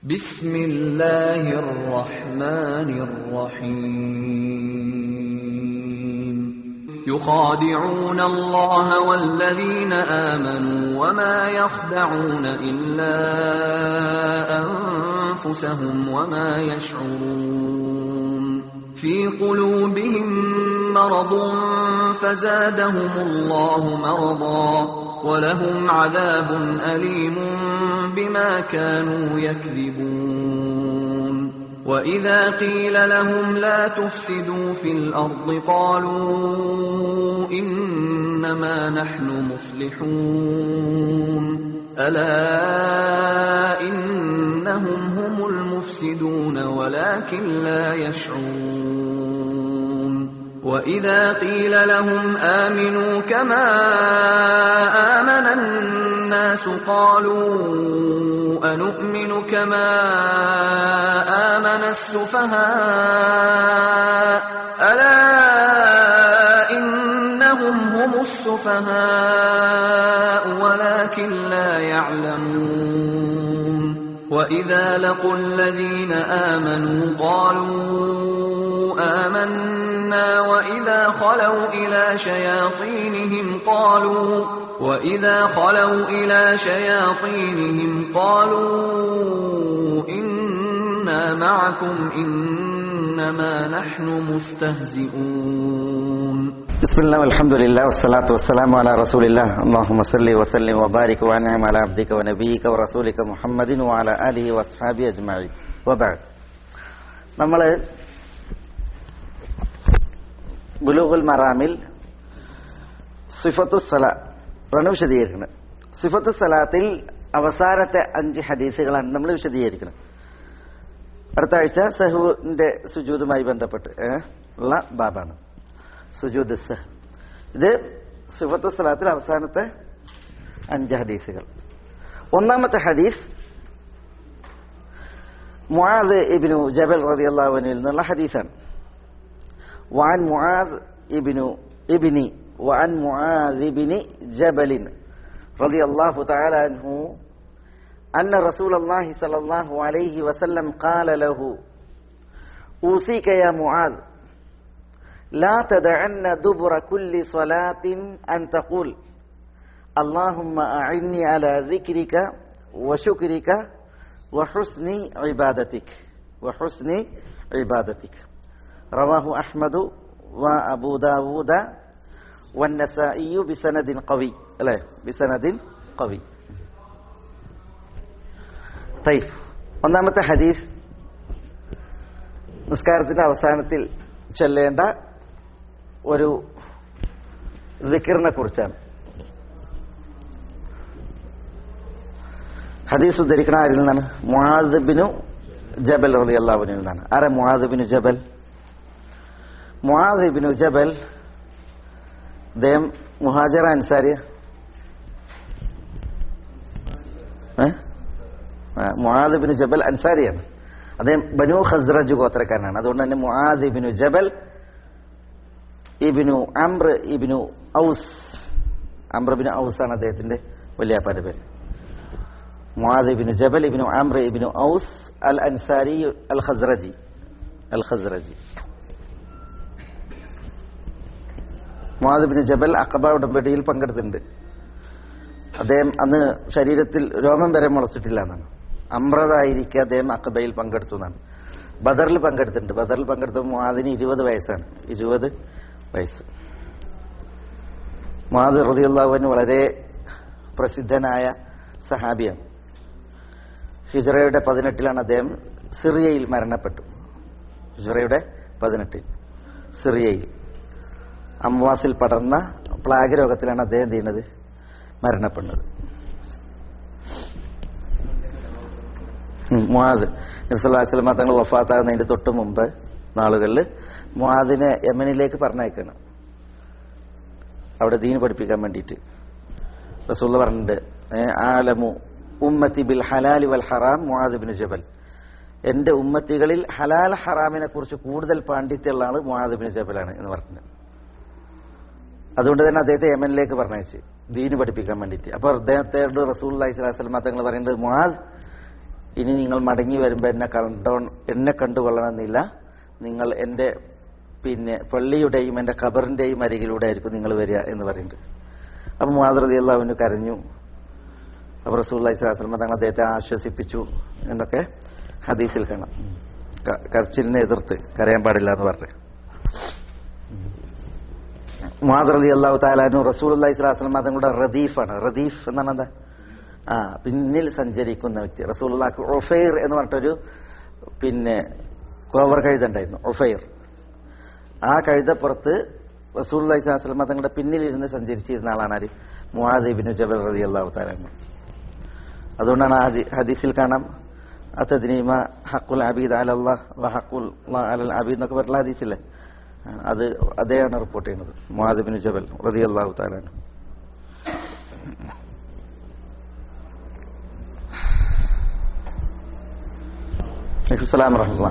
بسم الله الرحمن الرحيم يخادعون الله والذين آمنوا وما يخدعون إلا أنفسهم وما يشعرون في قلوبهم مرض فزادهم الله مرضا ولهم عذاب أليم بما كانوا يكذبون وإذا قيل لهم لا تفسدوا في الأرض قالوا إنما نحن مصلحون ألا إنهم هم المفسدون ولكن لا يشعرون وإذا قيل لهم آمنوا كما آمن الناس قالوا أنؤمن كما آمن السفهاء ألا إنهم هم السفهاء ولكن لا يعلمون وإذا لقوا الذين آمنوا قالوا آمنا وإذا خلوا إلى شياطينهم قالوا وإذا خلوا إلى شياطينهم قالوا إنا معكم إنما نحن مستهزئون بسم الله والحمد لله والصلاة والسلام على رسول الله اللهم صل وسلم وبارك وانعم على عبدك ونبيك ورسولك محمد وعلى آله وأصحابه أجمعين وبعد നമ്മൾ ബുലൂഗുൽ മറാമിൽ സിഫത്തു സല ആണ് വിശദീകരിക്കുന്നത് സിഫത്തു സലാത്തിൽ അവസാനത്തെ അഞ്ച് ഹദീസുകളാണ് നമ്മൾ വിശദീകരിക്കുന്നത് അടുത്ത ആഴ്ച സഹുവിന്റെ സുജൂതുമായി ബന്ധപ്പെട്ട് ഏ, ഉള്ള ബാബാണ് സുജൂദ് സഹ് ഇത് സിഫത്തു സലാത്തിൽ അവസാനത്തെ അഞ്ച് ഹദീസുകൾ ഒന്നാമത്തെ ഹദീസ് മുആദ് ഇബ്നു ജബൽ റളിയല്ലാഹു അൻഹുവിൽ നിന്നുള്ള ഹദീസാണ് وعن معاذ ابن ابن وعن معاذ بن جبل رضي الله تعالى عنه أن رسول الله صلى الله عليه وسلم قال له أوصيك يا معاذ لا تدعن دبر كل صلاة أن تقول اللهم أعني على ذكرك وشكرك وحسن عبادتك وحسن عبادتك رواه أحمد وأبو داود والنسائي بسند قوي لا بسند قوي طيب ഒന്നാമത്തെ ഹദീസ് നിസ്കാരത്തിന്റെ അവസാനത്തിൽ ചൊല്ലേണ്ട ഒരു ദിക്കറിനെ കുറിച്ചാണ് ഹദീസ് ഉദ്ധരിക്കണ ആരിൽ നിന്നാണ് മുഹാദിബിനു ജബൽ റതി അള്ളാഹുവിനിൽ നിന്നാണ് ആരാ മുഹാദിബിനു ജബൽ മുഹാദിബിനു ജബൽ അദ്ദേഹം മുഹാജറ അൻസാരിയ മുഹാദിബിന് ജബൽ അൻസാരിയാണ് അദ്ദേഹം ബനു ഖസ്റജ് ഗോത്രക്കാരനാണ് അതുകൊണ്ട് തന്നെ മുഹാദിബിനു ജബൽ ഇബിനു അംർ ഇബിനു ഔസ് അംറബിനു ഔസ് ആണ് അദ്ദേഹത്തിന്റെ വലിയാപ്പാന്റെ പേര് മുഹാദിബിനു ജബൽ ഇബിനു അംർ ഇബിനു ഔസ് അൽ അൻസാരി അൽ ഖസ്റജി അൽ ഖസ്റജി മുഹാദിബിന് ജബൽ അക്കബ ഉടമ്പടിയിൽ പങ്കെടുത്തിട്ടുണ്ട് അദ്ദേഹം അന്ന് ശരീരത്തിൽ രോമം വരെ മുളച്ചിട്ടില്ല എന്നാണ് അമ്രതായിരിക്കെ അദ്ദേഹം അക്കബയിൽ പങ്കെടുത്തു എന്നാണ് ബദറിൽ പങ്കെടുത്തിട്ടുണ്ട് ബദറിൽ പങ്കെടുത്തപ്പോൾ മുഹാദിന് ഇരുപത് വയസ്സാണ് ഇരുപത് വയസ്സ് മുഹാദ് റതിയുള്ളവന് വളരെ പ്രസിദ്ധനായ സഹാബിയാണ് ഹിജറയുടെ പതിനെട്ടിലാണ് അദ്ദേഹം സിറിയയിൽ മരണപ്പെട്ടു ഹിജറയുടെ പതിനെട്ടിൽ സിറിയയിൽ അംവാസിൽ പടർന്ന പ്ലാഗ് രോഗത്തിലാണ് അദ്ദേഹം ചെയ്യുന്നത് മരണപ്പെടുന്നത് മുഹാദ് നബ്സല്ലാസ്ലമ തങ്ങൾ വഫാത്താകുന്നതിന്റെ തൊട്ട് മുമ്പ് നാളുകളിൽ മുഹാദിനെ യമനിലേക്ക് പറഞ്ഞയക്കണം അവിടെ ദീൻ പഠിപ്പിക്കാൻ വേണ്ടിയിട്ട് റസൂള്ള പറഞ്ഞിട്ടുണ്ട് ഏ, ആലമു ഉമ്മത്തി ബിൽ ഹലാലി വൽ ഹറാം മുഹാദ് ബിൻ ജബൽ എന്റെ ഉമ്മത്തികളിൽ ഹലാൽ ഹറാമിനെ കുറിച്ച് കൂടുതൽ പാണ്ഡിത്യമുള്ള ആള് മുഹാദ് ബിൻ ജബലാണ് എന്ന് പറഞ്ഞു അതുകൊണ്ട് തന്നെ അദ്ദേഹത്തെ യമനിലേക്ക് പറഞ്ഞയച്ച് ദീന് പഠിപ്പിക്കാൻ വേണ്ടിയിട്ട് അപ്പൊ അദ്ദേഹത്തോട് റസൂൽ അലൈഹി സ്വലാസ്ലമ തങ്ങൾ പറയുന്നത് മുഹാദ് ഇനി നിങ്ങൾ മടങ്ങി വരുമ്പോൾ എന്നെ കണ്ടോ എന്നെ കണ്ടുകൊള്ളണമെന്നില്ല നിങ്ങൾ എൻ്റെ പിന്നെ പള്ളിയുടെയും എൻ്റെ ഖബറിന്റെയും അരികിലൂടെ ആയിരിക്കും നിങ്ങൾ വരിക എന്ന് പറയുന്നുണ്ട് അപ്പം മാതൃതി അള്ളാഹുവിന് കരഞ്ഞു അപ്പോൾ റസൂൽ ഇസ്ലാസ്ലമ തങ്ങൾ അദ്ദേഹത്തെ ആശ്വസിപ്പിച്ചു എന്നൊക്കെ ഹദീസിൽ കാണാം ക- കരച്ചിലിനെ എതിർത്ത് കരയാൻ പാടില്ല എന്ന് പറഞ്ഞു മാതൃതി അള്ളാഹു താലാനു റസൂൽ അള്ളഹി സ്വലാസ്ലം തങ്ങളുടെ റദീഫാണ് റദീഫ് എന്നാണ് എന്താ ആ പിന്നിൽ സഞ്ചരിക്കുന്ന വ്യക്തി റസൂൽ ഒഫൈർ എന്ന് പറഞ്ഞിട്ടൊരു പിന്നെ കോവർ കഴുതുണ്ടായിരുന്നു ഒഫൈർ ആ കഴുതപ്പുറത്ത് റസൂൽ അള്ളഹി സ്വലാസ്ലം തങ്ങളുടെ പിന്നിലിരുന്ന് സഞ്ചരിച്ചിരുന്ന ആളാണ് ആര് മുഹാദിബിന് ജബൽ റതി അള്ളാഹു താലാനു അതുകൊണ്ടാണ് ആ ഹദി- ഹദീസിൽ കാണാം അത്തദ്നീമ ഹക്കുൽ അബീദ് അലല്ലാഹ് വ ഹക്കുൽ അലൽ അബീദ് എന്നൊക്കെ പറഞ്ഞ ഹദീസില്ലേ ആ, അത് അദ്ദേഹമാണ് റിപ്പോർട്ട് ചെയ്യുന്നത് മുഹാദിബിന് ജബൽ റതി അള്ളാഹു താലാനു അലൈഹിസ്സലാം റഹ്മത്തുള്ളാഹ്.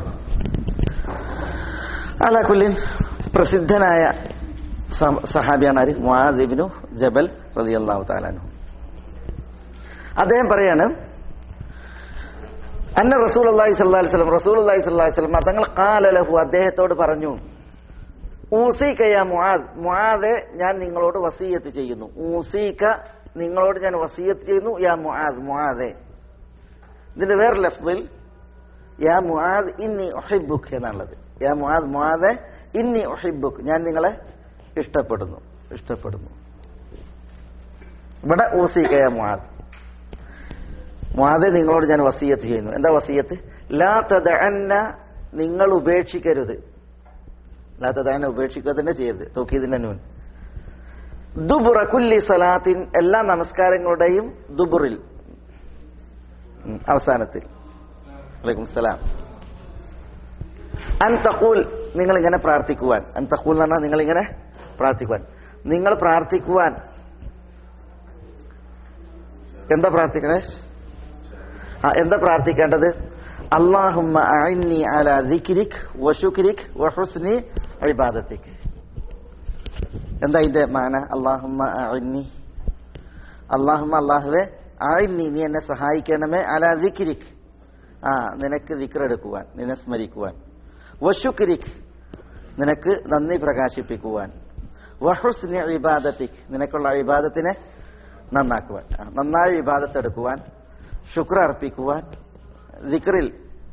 അലാ കുല്ലിൻ പ്രസിദ്ധനായ സഹ- സഹാബിയാണ് ആര് മുആദിബ്നു ജബൽ റളിയല്ലാഹു തആലാനു അദ്ദേഹം പറയാണ് അന്ന റസൂലുള്ളാഹി സ്വല്ലല്ലാഹി അലൈഹി വസല്ലം റസൂലുള്ളാഹി സ്വല്ലല്ലാഹി അലൈഹി വസല്ലം തങ്ങൾ ഖാല ലഹു അദ്ദേഹത്തോട് പറഞ്ഞു ഊസീക യാ മുആദ് മുആദെ ഞാൻ നിങ്ങളോട് വസീയത്ത് ചെയ്യുന്നു ഊസീക നിങ്ങളോട് ഞാൻ വസീയത്ത് ചെയ്യുന്നു യാ മുആദ് മുആദെ ഇതിന്റെ വേറെ ലഫ്ദിൽ യാ മുആദ് ഇന്നി ഉഹിബ്ബുക് എന്നാണുള്ളത് യാ മുആദ് മുആദെ ഇന്നി ഉഹിബ്ബുക് ഞാൻ നിങ്ങളെ ഇഷ്ടപ്പെടുന്നു ഇഷ്ടപ്പെടുന്നു ഇവിടെ ഊസീക യാ മുആദ് മുആദെ നിങ്ങളോട് ഞാൻ വസീയത്ത് ചെയ്യുന്നു എന്താ വസീയത്ത് ലാ തദഅന്ന നിങ്ങൾ ഉപേക്ഷിക്കരുത് ലാ തദഅന്ന ഉപേക്ഷിക്കുക തന്നെ ചെയ്യരുത് തൗക്കീദിന്റെ നൂൻ ദുബുറ കുല്ലി സലാത്തിൻ എല്ലാ നമസ്കാരങ്ങളുടെയും ദുബുറിൽ ഉം, അവസാനത്തിൽ വലൈക്കും സലാം അൻ തഖൂൽ നിങ്ങൾ ഇങ്ങനെ പ്രാർത്ഥിക്കുവാൻ അൻ തഖൂൽ എന്ന് പറഞ്ഞാൽ നിങ്ങൾ ഇങ്ങനെ പ്രാർത്ഥിക്കുവാൻ നിങ്ങൾ പ്രാർത്ഥിക്കുവാൻ എന്താ പ്രാർത്ഥിക്കണേ ആ എന്താ പ്രാർത്ഥിക്കേണ്ടത് അള്ളാഹുമ്മ അഇന്നി അലാ ദിക്രിക് വശുക്രിക് വഹുസ്നി ഇബാദത്തിക് എന്താ ഇതിന്റെ മാന അള്ളാഹുമ്മ അഇന്നി അള്ളാഹുമ്മ അള്ളാഹുവെ അഇന്നി നീ എന്നെ സഹായിക്കണമേ അലാ ദിക്രിക് ആ നിനക്ക് ദിക്റെടുക്കുവാൻ നിന്നെ സ്മരിക്കുവാൻ വശുക്രിക് നിനക്ക് നന്ദി പ്രകാശിപ്പിക്കുവാൻ വഹുസ്നി ഇബാദത്തിക് നിനക്കുള്ള ഇബാദത്തിനെ നന്നാക്കുവാൻ ആ, നന്നായി ഇബാദത്ത് എടുക്കുവാൻ ശുക്ര അർപ്പിക്കുവാൻ ദിക്റിൽ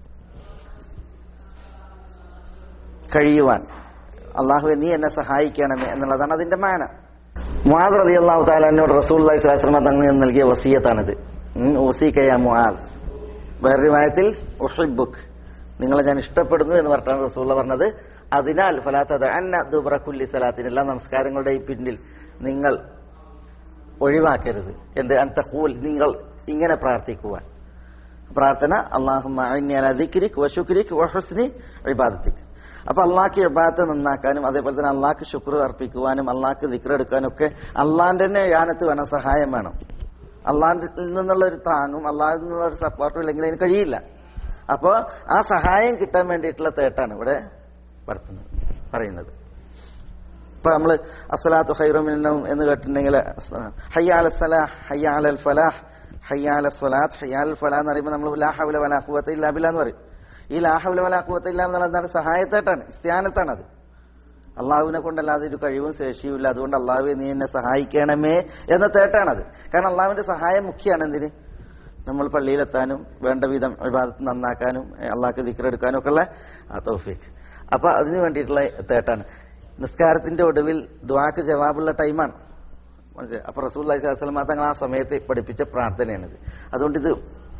കഴിയുവാൻ അള്ളാഹു നീ എന്നെ സഹായിക്കണമേ എന്നുള്ളതാണ് അതിന്റെ മാന മുആദ് റതി അള്ളാഹു താലോട് റസൂൽ സ്വലാസ്ലമ തങ്ങൾ നൽകിയ വസീയത്താണിത് ഉം, ഊസിക്കയ മുആദ് വേറെ വായത്തിൽ ഉഹിബുക്ക് നിങ്ങളെ ഞാൻ ഇഷ്ടപ്പെടുന്നു എന്ന് പറഞ്ഞാണ് റസൂള്ള പറഞ്ഞത് അതിനാൽ ഫലാത്തത് അന്ന ദുബ്രക്കുല്ലി സലാത്തിന് എല്ലാ നമസ്കാരങ്ങളുടെയും പിന്നിൽ നിങ്ങൾ ഒഴിവാക്കരുത് എന്ത് അന്തഖൂൽ നിങ്ങൾ ഇങ്ങനെ പ്രാർത്ഥിക്കുവാൻ പ്രാർത്ഥന അള്ളാഹുദിക്രിക് വശുക്രിക് വഹുസ്നി ഇബാദത്തിക് അപ്പൊ അള്ളാഹ്ക്ക് ഇബാദത്ത് നന്നാക്കാനും അതേപോലെ തന്നെ അള്ളാഹ്ക്ക് ശുക്ർ അർപ്പിക്കുവാനും അള്ളാഹ്ക്ക് ദിക്റെടുക്കാനും ഒക്കെ അള്ളാഹിന്റെ തന്നെ യാനത്ത് വേണം സഹായം വേണം അള്ളാഹിൽ നിന്നുള്ള ഒരു താങ്ങും അള്ളാഹിൽ നിന്നുള്ള ഒരു സപ്പോർട്ടും ഇല്ലെങ്കിൽ അതിന് കഴിയില്ല അപ്പോ ആ സഹായം കിട്ടാൻ വേണ്ടിയിട്ടുള്ള തേട്ടാണ് ഇവിടെ വർത്തുന്നത് പറയുന്നത് ഇപ്പൊ നമ്മള് അസ്സലാത്തു ഖൈറുമിനും എന്ന് കേട്ടിട്ടുണ്ടെങ്കിൽ ഹയ്യാൽ സലാഹ് ഹയ്യാൽ ഫലാഹ് ഹയ്യാൽ സ്വലാത്ത് ഹയ്യാൽ ഫലാ എന്ന് പറയുമ്പോൾ നമ്മൾ ലാ ഹൗല വലാ ഖുവത്ത ഇല്ലാ ബില്ലാ എന്ന് പറയും ഈ ലാ ഹൗല വലാ ഖുവത്ത ഇല്ലാ എന്നുള്ള എന്താണ് സഹായത്തേട്ടാണ് ഇസ്ത്യാനത്താണ് അത് അള്ളാഹുവിനെ കൊണ്ടല്ലാതെ ഒരു കഴിവും ശേഷിയും ഇല്ല അതുകൊണ്ട് അള്ളാഹു നീ എന്നെ സഹായിക്കണമേ എന്ന തേട്ടാണത് കാരണം അള്ളാഹുവിന്റെ സഹായം മുഖ്യമാണ് എന്തിന് നമ്മൾ പള്ളിയിലെത്താനും വേണ്ട വിധം വിവാദത്ത് നന്നാക്കാനും അള്ളാഹ്ക്ക് ദിക്കറെടുക്കാനും ഒക്കെ ഉള്ള ആ തൗഫീഖ് അപ്പൊ അതിനു വേണ്ടിയിട്ടുള്ള തേട്ടാണ് നിസ്കാരത്തിന്റെ ഒടുവിൽ ദ്വാക്ക് ജവാബുള്ള ടൈമാണ് മനസ്സിലായി അപ്പൊ റസൂൽ അലൈഹിസ്ലാം തങ്ങൾ ആ സമയത്ത് പഠിപ്പിച്ച പ്രാർത്ഥനയാണിത് അതുകൊണ്ട് ഇത്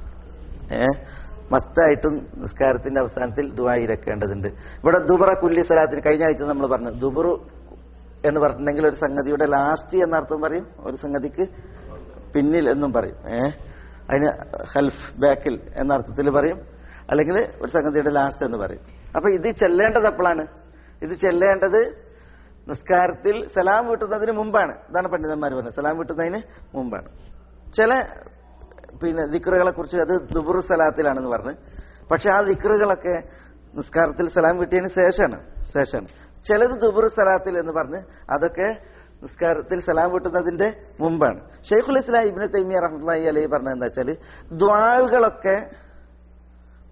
ഏ മസ്തായിട്ടും നിസ്കാരത്തിന്റെ അവസാനത്തിൽ ദുആ ഇരക്കേണ്ടതുണ്ട് ഇവിടെ ദുബറ കുല്ലി സലാത്തിന് കഴിഞ്ഞ ആഴ്ച നമ്മൾ പറഞ്ഞു ദുബറു എന്ന് പറഞ്ഞിട്ടുണ്ടെങ്കിൽ ഒരു സംഗതിയുടെ ലാസ്റ്റ് എന്നർത്ഥം പറയും ഒരു സംഗതിക്ക് പിന്നിൽ എന്നും പറയും ഏ അതിന് ഹൽഫ് ബാക്കിൽ എന്ന അർത്ഥത്തിൽ പറയും അല്ലെങ്കിൽ ഒരു സംഗതിയുടെ ലാസ്റ്റ് എന്ന് പറയും അപ്പൊ ഇത് ചെല്ലേണ്ടത് എപ്പോഴാണ് ഇത് ചെല്ലേണ്ടത് നിസ്കാരത്തിൽ സലാം വീട്ടുന്നതിന് മുമ്പാണ് ഇതാണ് പണ്ഡിതന്മാർ പറഞ്ഞത് സലാം വീട്ടുന്നതിന് മുമ്പാണ് ചില പിന്നെ ദിക്റുകളെ കുറിച്ച് അത് ദുബുറു സലാത്തിലാണെന്ന് പറഞ്ഞ് പക്ഷെ ആ ദിക്റുകളൊക്കെ നിസ്കാരത്തിൽ സലാം വീട്ടിയതിന് ശേഷമാണ് ശേഷമാണ് ചിലത് ദുബുറു സലാത്തിൽ എന്ന് പറഞ്ഞ് അതൊക്കെ നിസ്കാരത്തിൽ സലാം വീട്ടുന്നതിന്റെ മുമ്പാണ് ഷെയ്ഖുൽ ഇസ്ലാം ഇബിന് തൈമിയ റഹ്മി അലൈഹി പറഞ്ഞത് എന്താ വെച്ചാല് ദ്വാളുകളൊക്കെ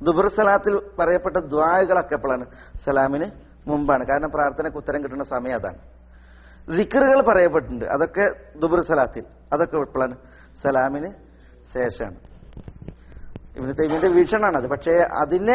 ദുബർ സലാത്തിൽ പറയപ്പെട്ട ദ്വാകളൊക്കെ എപ്പോഴാണ് സലാമിന് മുമ്പാണ് കാരണം പ്രാർത്ഥനയ്ക്ക് ഉത്തരം കിട്ടുന്ന സമയം അതാണ് ദിക്കറുകൾ പറയപ്പെട്ടിട്ടുണ്ട് അതൊക്കെ ദുബർ സലാത്തിൽ അതൊക്കെ എപ്പോഴാണ് സലാമിന് ശേഷമാണ് ഇവന് തൈമിന്റെ വീക്ഷണമാണ് അത് പക്ഷേ അതിനെ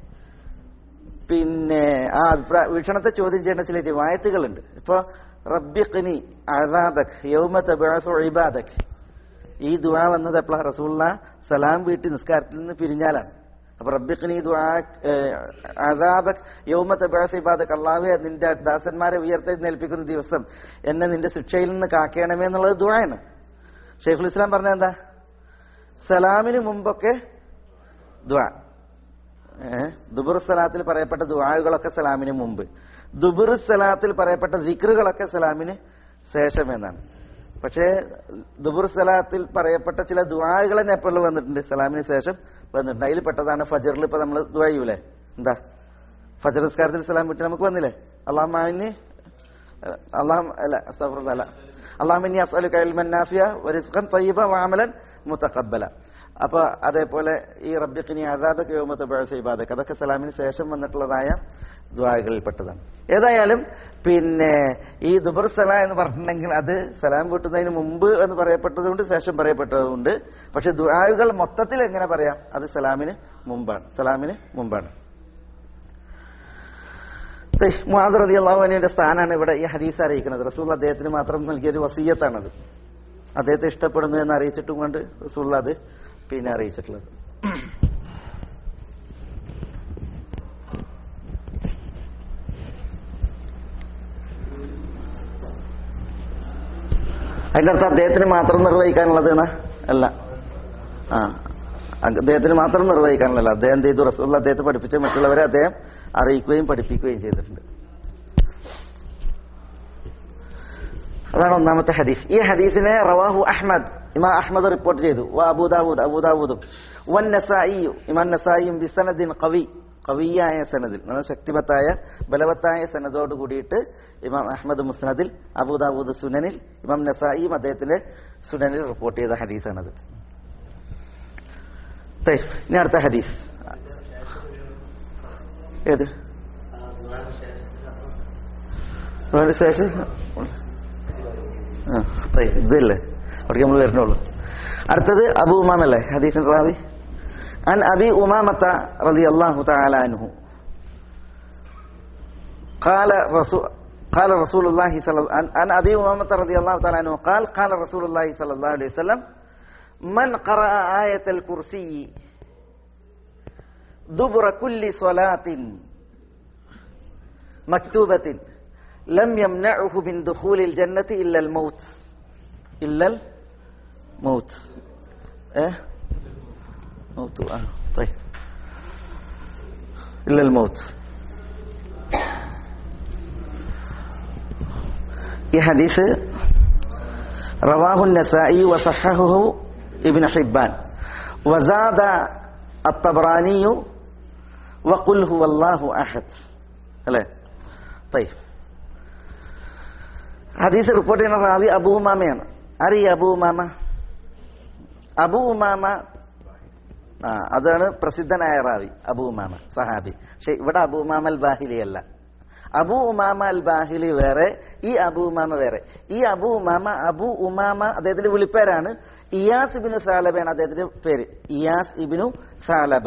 പിന്നെ ആ അഭിപ്രായ വീക്ഷണത്തെ ചോദ്യം ചെയ്യുന്ന ചില റിവായത്തുകളുണ്ട് ഇപ്പൊ റബ്ബിഖ്നി അദാബക് യൗമ തബഅസു ഇബാദക് ഈ ദുആ വന്നത് എപ്പോഴാ റസൂള്ള സലാം വീട്ടി നിസ്കാരത്തിൽ നിന്ന് പിരിഞ്ഞാലാണ് അപ്പൊ റബ്ബിഖ്നി ദുആ അദാബക് യൗമ തബഅസു ഇബാദക് അല്ലാഹുവേ നിന്റെ ദാസന്മാരെ ഉയർത്തെഴുന്നേൽപ്പിക്കുന്ന ദിവസം എന്നെ നിന്റെ ശിക്ഷയിൽ നിന്ന് കാക്കണമേ എന്നുള്ളത് ദുആയാണ് ഷെയ്ഖുൽ ഇസ്ലാം പറഞ്ഞ എന്താ സലാമിന് മുമ്പൊക്കെ ദുആ ഏഹ് ദുബുർ സലാത്തിൽ പറയപ്പെട്ട ദുആകളൊക്കെ സലാമിന് മുമ്പ് ദുബുർ സലാത്തിൽ പറയപ്പെട്ട ദിക്റുകളൊക്കെ സലാമിന് ശേഷം എന്നാണ് പക്ഷേ ദുബുർ സലാത്തിൽ പറയപ്പെട്ട ചില ദുആകൾ തന്നെ എപ്പോഴും വന്നിട്ടുണ്ട് സലാമിന് ശേഷം വന്നിട്ടുണ്ട് അതിൽ പെട്ടതാണ് ഫജറിൽ ഇപ്പൊ നമ്മൾ ദുആയൂലേ എന്താ ഫജർ നിസ്കാരത്തിൽ സലാം വിട്ട് നമുക്ക് വന്നില്ലേ അള്ളാഹ് അള്ളാഹ് അല്ല അസ്തഗ്ഫിറുല്ലാ, അല്ല അള്ളാഹുമിനി അസ്അലുക ഇൽമൻ നാഫിയ വറിസ്ഖൻ തയ്യിബ വഅമലൻ മുതഖബ്ബല അപ്പൊ അതേപോലെ ഈ റബ്ബിഖിനി അദാബക യൗമ തബഅസ ഇബാദക അതൊക്കെ സലാമിന് ശേഷം വന്നിട്ടുള്ളതായ ദ്വാകളിൽപ്പെട്ടതാണ് ഏതായാലും പിന്നെ ഈ ദുബർ സല എന്ന് പറഞ്ഞിട്ടുണ്ടെങ്കിൽ അത് സലാം കൂട്ടുന്നതിന് മുമ്പ് എന്ന് പറയപ്പെട്ടതുകൊണ്ട് ശേഷം പറയപ്പെട്ടതുകൊണ്ട് പക്ഷെ ദ്വാകൾ മൊത്തത്തിൽ എങ്ങനെ പറയാം അത് സലാമിന് മുമ്പാണ് സലാമിന് മുമ്പാണ് മുഹാദ് റതി അള്ളാഹുവിന്റെ സ്ഥാനമാണ് ഇവിടെ ഈ ഹദീസ് അറിയിക്കുന്നത് റസൂൽ അദ്ദേഹത്തിന് മാത്രം നൽകിയ ഒരു വസീയത്താണത് അദ്ദേഹത്തെ ഇഷ്ടപ്പെടുന്നു എന്ന് അറിയിച്ചിട്ടും കൊണ്ട് റസൂൽ അത് പിന്നെ അറിയിച്ചിട്ടുള്ളത് അതിന്റെ അർത്ഥം അദ്ദേഹത്തിന് മാത്രം നിർവഹിക്കാനുള്ളത് എന്നാ അല്ല ആ അദ്ദേഹത്തിന് മാത്രം നിർവഹിക്കാനുള്ളതല്ല അദ്ദേഹം എന്ത് ചെയ്തു റസൂൽ അദ്ദേഹത്തെ പഠിപ്പിച്ച മറ്റുള്ളവരെ അദ്ദേഹം അറിയിക്കുകയും പഠിപ്പിക്കുകയും ചെയ്തിട്ടുണ്ട് അതാണ് ഒന്നാമത്തെ ഹദീസ് ഈ ഹദീസിനെ റവാഹു അഹ്മദ് ഇമാ അഹ്മദ് റിപ്പോർട്ട് ചെയ്തു വ അബൂദാവൂദ് അബൂദാവൂദും വൻ നസായിയും ഇമാൻ നസായിയും ബിസനദിൻ കവി കവിയായ സനദിൽ നല്ല ശക്തിമത്തായ ബലവത്തായ സനദോട് കൂടിയിട്ട് ഇമാം അഹമ്മദ് മുസ്നദിൽ അബൂദാവൂദ് സുനനിൽ ഇമാം നസായിയും അദ്ദേഹത്തിന്റെ സുനനിൽ റിപ്പോർട്ട് ചെയ്ത ഹദീസാണത് തേ, ഇനി അടുത്ത ഹദീസ് ഏത് അതിന് ശേഷം ആ, തേ, ഇതല്ലേ അവിടേക്ക് നമ്മൾ വരണുള്ളൂ അടുത്തത് അബു ഉമാമല്ലേ ഹദീസിൻ റാവി عن أبي أمامة رضي الله تعالى عنه قال رسول قال رسول الله صلى الله عن, عن أبي أمامة رضي الله تعالى عنه قال قال رسول الله صلى الله عليه وسلم من قرأ آية الكرسي دبر كل صلاة مكتوبة لم يمنعه من دخول الجنة إلا الموت إلا الموت إيه موت آه طيب إلا الموت ഈ ഹദീസ് റവാഹു നസായി വസഹഹു ഇബ്നു ഹിബ്ബാൻ വസാദ അത്തബ്രാനിയു വഖുൽ ഹുവല്ലാഹു അഹദ് അല്ലേ طيب ഹദീസ് റിപ്പോർട്ട് ചെയ്യുന്ന റാവി അബൂ ഉമാമയാണ് ആര് ഈ അബൂ ഉമാമ അബൂ ഉമാമ ആ അതാണ് പ്രസിദ്ധനായ റാവി അബൂ ഉമാമ സഹാബി പക്ഷെ ഇവിടെ അബൂ ഉമാമ അൽ ബാഹിലി അല്ല അബൂ ഉമാമ അൽ ബാഹിലി വേറെ ഈ അബൂ ഉമാമ വേറെ ഈ അബൂ ഉമാമ അബൂ ഉമാമ അദ്ദേഹത്തിന്റെ വിളിപ്പേരാണ് ഇയാസ് ഇബിനു സാലബയാണ് അദ്ദേഹത്തിന്റെ പേര് ഇയാസ് ഇബിനു സാലബ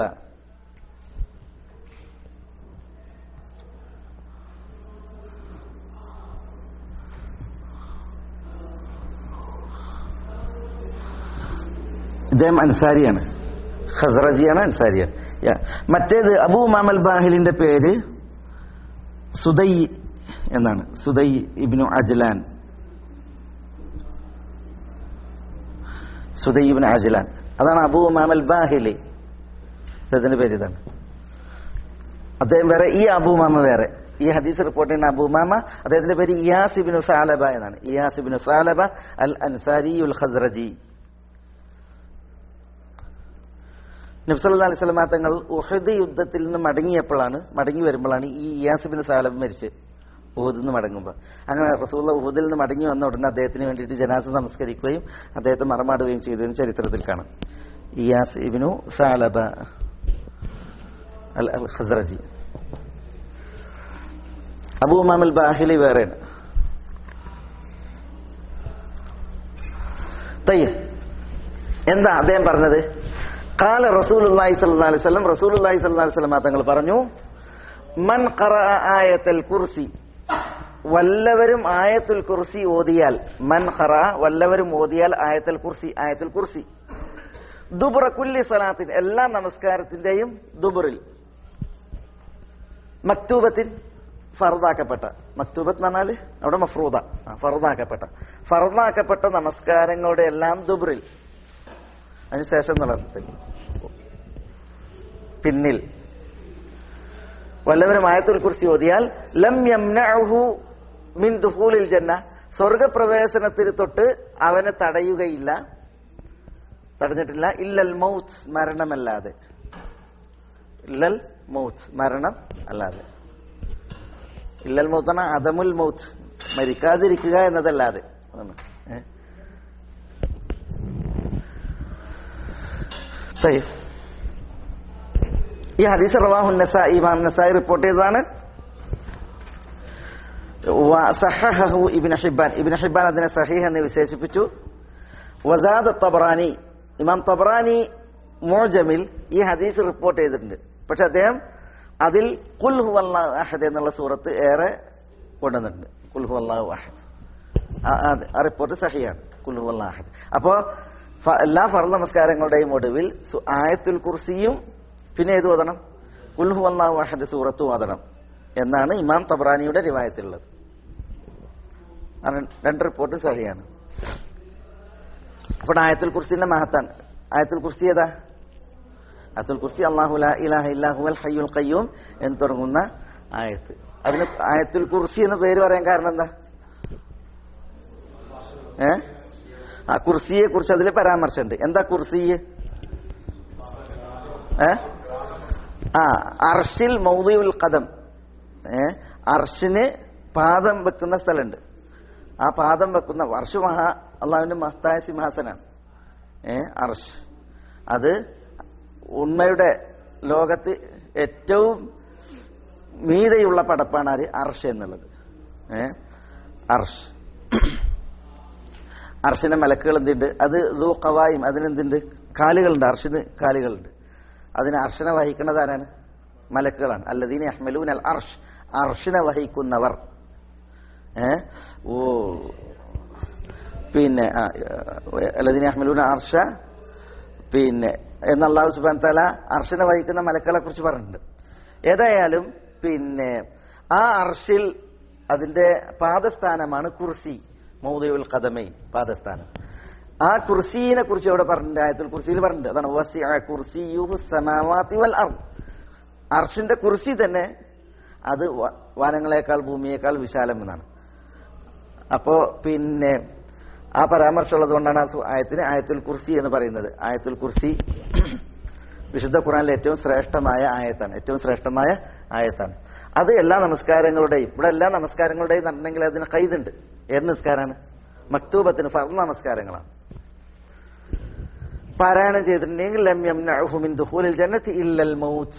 ഇദ്ദേഹം അൻസാരിയാണ് ഖസറജിയാണ് അൻസാരിയാണ് യാ. മറ്റേത് അബൂ ഉമാമൽ ബാഹിലിന്റെ പേര് സുദൈ എന്നാണ് സുദൈ ഇബ്നു അജ്ലാൻ സുദൈ ഇബ്നു അജ്ലാൻ അതാണ് അബൂ ഉമാമൽ ബാഹിലി അദ്ദേഹത്തിന്റെ പേര് ഇതാണ് അദ്ദേഹം വേറെ ഈ അബൂ ഉമാമ വേറെ ഈ ഹദീസ് റിപ്പോർട്ട് ചെയ്യുന്ന അബൂ ഉമാമ അദ്ദേഹത്തിന്റെ പേര് ഇയാസ് ഇബ്നു സാലബ എന്നാണ് ഇയാസ് ഇബ്നു സാലബ അൽ അൻസാരി ഉൽ ഖസ്റജി നബ്സല്ലാ അലൈഹി സ്വലമാ തങ്ങൾ ഉഹദ് യുദ്ധത്തിൽ നിന്ന് മടങ്ങിയപ്പോഴാണ് മടങ്ങി വരുമ്പോഴാണ് ഈ ഇയാസിബിന് സാലം മരിച്ച് ഉഹദിൽ നിന്ന് മടങ്ങുമ്പോൾ അങ്ങനെ റസൂള്ള ഉഹദിൽ നിന്ന് മടങ്ങി വന്ന ഉടനെ അദ്ദേഹത്തിന് വേണ്ടിയിട്ട് ജനാസ നമസ്കരിക്കുകയും അദ്ദേഹത്തെ മറമാടുകയും ചെയ്തതിന് ചരിത്രത്തിൽ കാണാം ഇയാസ് ഇബിനു സാലബ അൽ അൽ ഖസ്റജി അബൂ ഉമാം അൽ ബാഹിലി വേറെയാണ് തയ്യം എന്താ അദ്ദേഹം പറഞ്ഞത് കാല റസൂലുള്ളാഹി സ്വല്ലല്ലാഹി അലൈഹി വസല്ലം റസൂലുള്ളാഹി സ്വല്ലല്ലാഹി അലൈഹി വസല്ലം തങ്ങൾ പറഞ്ഞു മൻ ഖറഅ ആയത്തുൽ കുർസി വല്ലവരും ആയത്തുൽ കുർസി ഓതിയാൽ മൻ ഖറഅ വല്ലവരും ഓതിയാൽ ആയത്തുൽ കുർസി ആയത്തുൽ കുർസി ദുബുറ കുല്ലി സലാത്തിൻ എല്ലാ നമസ്കാരത്തിന്റെയും ദുബുറിൽ മക്തൂബത്തിൻ ഫർദാക്കപ്പെട്ട മക്തൂബത്ത് എന്ന് പറഞ്ഞാല് അവിടെ മഫ്രൂദ ആ, ഫർദാക്കപ്പെട്ട ഫർദാക്കപ്പെട്ട നമസ്കാരങ്ങളുടെ എല്ലാം ദുബറിൽ അതിനുശേഷം എന്നുള്ള അർത്ഥത്തിൽ പിന്നിൽ വല്ലവരും ആയത്തുൽ കുറിച്ച് ഓതിയാൽ ലം യംനഉഹു മിൻ ദുഖൂലിൽ ജന്ന സ്വർഗപ്രവേശനത്തിന് തൊട്ട് അവനെ തടയുകയില്ല തടഞ്ഞിട്ടില്ല ഇല്ലൽ മൗത്ത് മരണമല്ലാതെ ഇല്ലൽ മൗത്ത് മരണം അല്ലാതെ ഇല്ലൽ മൗത്ത് പറഞ്ഞാൽ അദമുൽ മൗത്ത് മരിക്കാതിരിക്കുക എന്നതല്ലാതെ അതാണ്. ഏ? طيب. ഈ ഹദീസ് റവാഹു നസായി ഇമാം നസായി റിപ്പോർട്ട് ചെയ്തതാണ് വസഹഹഹു ഇബ്നു ഹിബ്ബാൻ ഇബ്നു ഹിബ്ബാൻ അതിനെ സഹീഹ് എന്ന് വിശേഷിപ്പിച്ചു വസാദ തബറാനി ഇമാം തബറാനി മോജമിൽ ഈ ഹദീസ് റിപ്പോർട്ട് ചെയ്തിട്ടുണ്ട് പക്ഷെ അദ്ദേഹം അതിൽ കുൽ ഹുവല്ലാഹു അഹദ് എന്നുള്ള സൂറത്ത് ഏറെ കൊണ്ടുവന്നിട്ടുണ്ട് കുൽ ഹുവല്ലാഹു അഹദ് ആ- ആ- ആ റിപ്പോർട്ട് സഹിയാണ് കുൽ ഹുവല്ലാഹു അഹദ് അപ്പോ ഫ- എല്ലാ ഫർദ് നമസ്കാരങ്ങളുടെയും ഒടുവിൽ സു- ആയത്തുൽ കുർസിയും പിന്നെ ഏത് ഓതണം കുൽ ഹുവല്ലാഹു അഹദ് സൂറത്തും ഓതണം എന്നാണ് ഇമാം തബ്രാനിയുടെ റിവായത്തിലുള്ളത് ആ ര- രണ്ട് റിപ്പോർട്ടും സഹിയാണ് അപ്പോൾ ആയത്തുൽ കുർസിന്റെ മഹത്താണ് ആയത്തുൽ കുർസി ഏതാ ആയത്തുൽ കുർസി അള്ളാഹു ലാ ഇലാഹ ഇല്ലാഹു അൽ ഹയ്യുൽ ഖയ്യൂം എന്ന് തുടങ്ങുന്ന ആയത്ത് അതിന് ആയത്തുൽ കുർസി എന്ന് പേര് പറയാൻ കാരണം എന്താ ഏ ആ കുർസിയെ കുറിച്ച് അതിൽ പരാമർശമുണ്ട് എന്താ കുർസി ഏ ആ അർഷിൽ മൗദിയുൽ കദം ഏ അർഷിന് പാദം വെക്കുന്ന സ്ഥലമുണ്ട് ആ പാദം വെക്കുന്ന അർഷ് മഹാ അള്ളാഹുവിന്റെ മഹത്തായ സിംഹാസനാണ് ഏ അർഷ് അത് ഉണ്മയുടെ ലോകത്ത് ഏറ്റവും മീതയുള്ള പടപ്പാണ് ആര് അർഷ് എന്നുള്ളത് ഏ അർഷ് അർഷിന്റെ മലക്കുകൾ എന്തുണ്ട് അത് ദൂ കവായും അതിനെന്തുണ്ട് കാലുകളുണ്ട് അർഷിന് കാലുകളുണ്ട് അതിന് അർഷിനെ വഹിക്കുന്നത് ആരാണ് മലക്കുകളാണ് അല്ലദീന അഹ്മലൂൻ അൽ അർഷ് അർഷിനെ വഹിക്കുന്നവർ ഏ ഓ പിന്നെ ആ, അല്ലദീന അഹ്മലൂൻ അർഷ പിന്നെ എന്ന് അള്ളാഹു സുബാൻ തല അർഷിനെ വഹിക്കുന്ന മലക്കളെ കുറിച്ച് പറഞ്ഞിട്ടുണ്ട് ഏതായാലും പിന്നെ ആ അർഷിൽ അതിന്റെ പാദസ്ഥാനമാണ് കുർസി മൗദയുൽ കദമൈൻ പാദസ്ഥാനം ആ കുർസീനെ കുറിച്ച് ഇവിടെ പറഞ്ഞിട്ടുണ്ട് ആയത്തിൽ കുർസിയിൽ പറഞ്ഞിട്ടുണ്ട് അതാണ് വസിഅ കുർസിയുഹു സമാവാതി വൽ അർദ് അർഷിന്റെ കുർസി തന്നെ അത് വ- വനങ്ങളെക്കാൾ ഭൂമിയേക്കാൾ വിശാലം എന്നാണ് അപ്പോ പിന്നെ ആ പരാമർശമുള്ളത് കൊണ്ടാണ് ആ സു- ആയത്തിന് ആയത്തുൽ കുർസി എന്ന് പറയുന്നത് ആയത്തുൽ കുർസി വിശുദ്ധ ഖുറാനിലെ ഏറ്റവും ശ്രേഷ്ഠമായ ആയത്താണ് ഏറ്റവും ശ്രേഷ്ഠമായ ആയത്താണ് അത് എല്ലാ നമസ്കാരങ്ങളുടെയും ഇവിടെ എല്ലാ നമസ്കാരങ്ങളുടെയും നടന്നെങ്കിൽ അതിന് കൈതുണ്ട് ഏത് നിസ്കാരമാണ് മക്തൂബത്തിന് ഫർദ് നമസ്കാരങ്ങളാണ് പാരായണം ചെയ്തിട്ടുണ്ടെങ്കിൽ ലം യംനഉഹു മിൻ ദുഖൂലിൽ ജന്നത്തി ഇല്ലൽ മൗത്ത്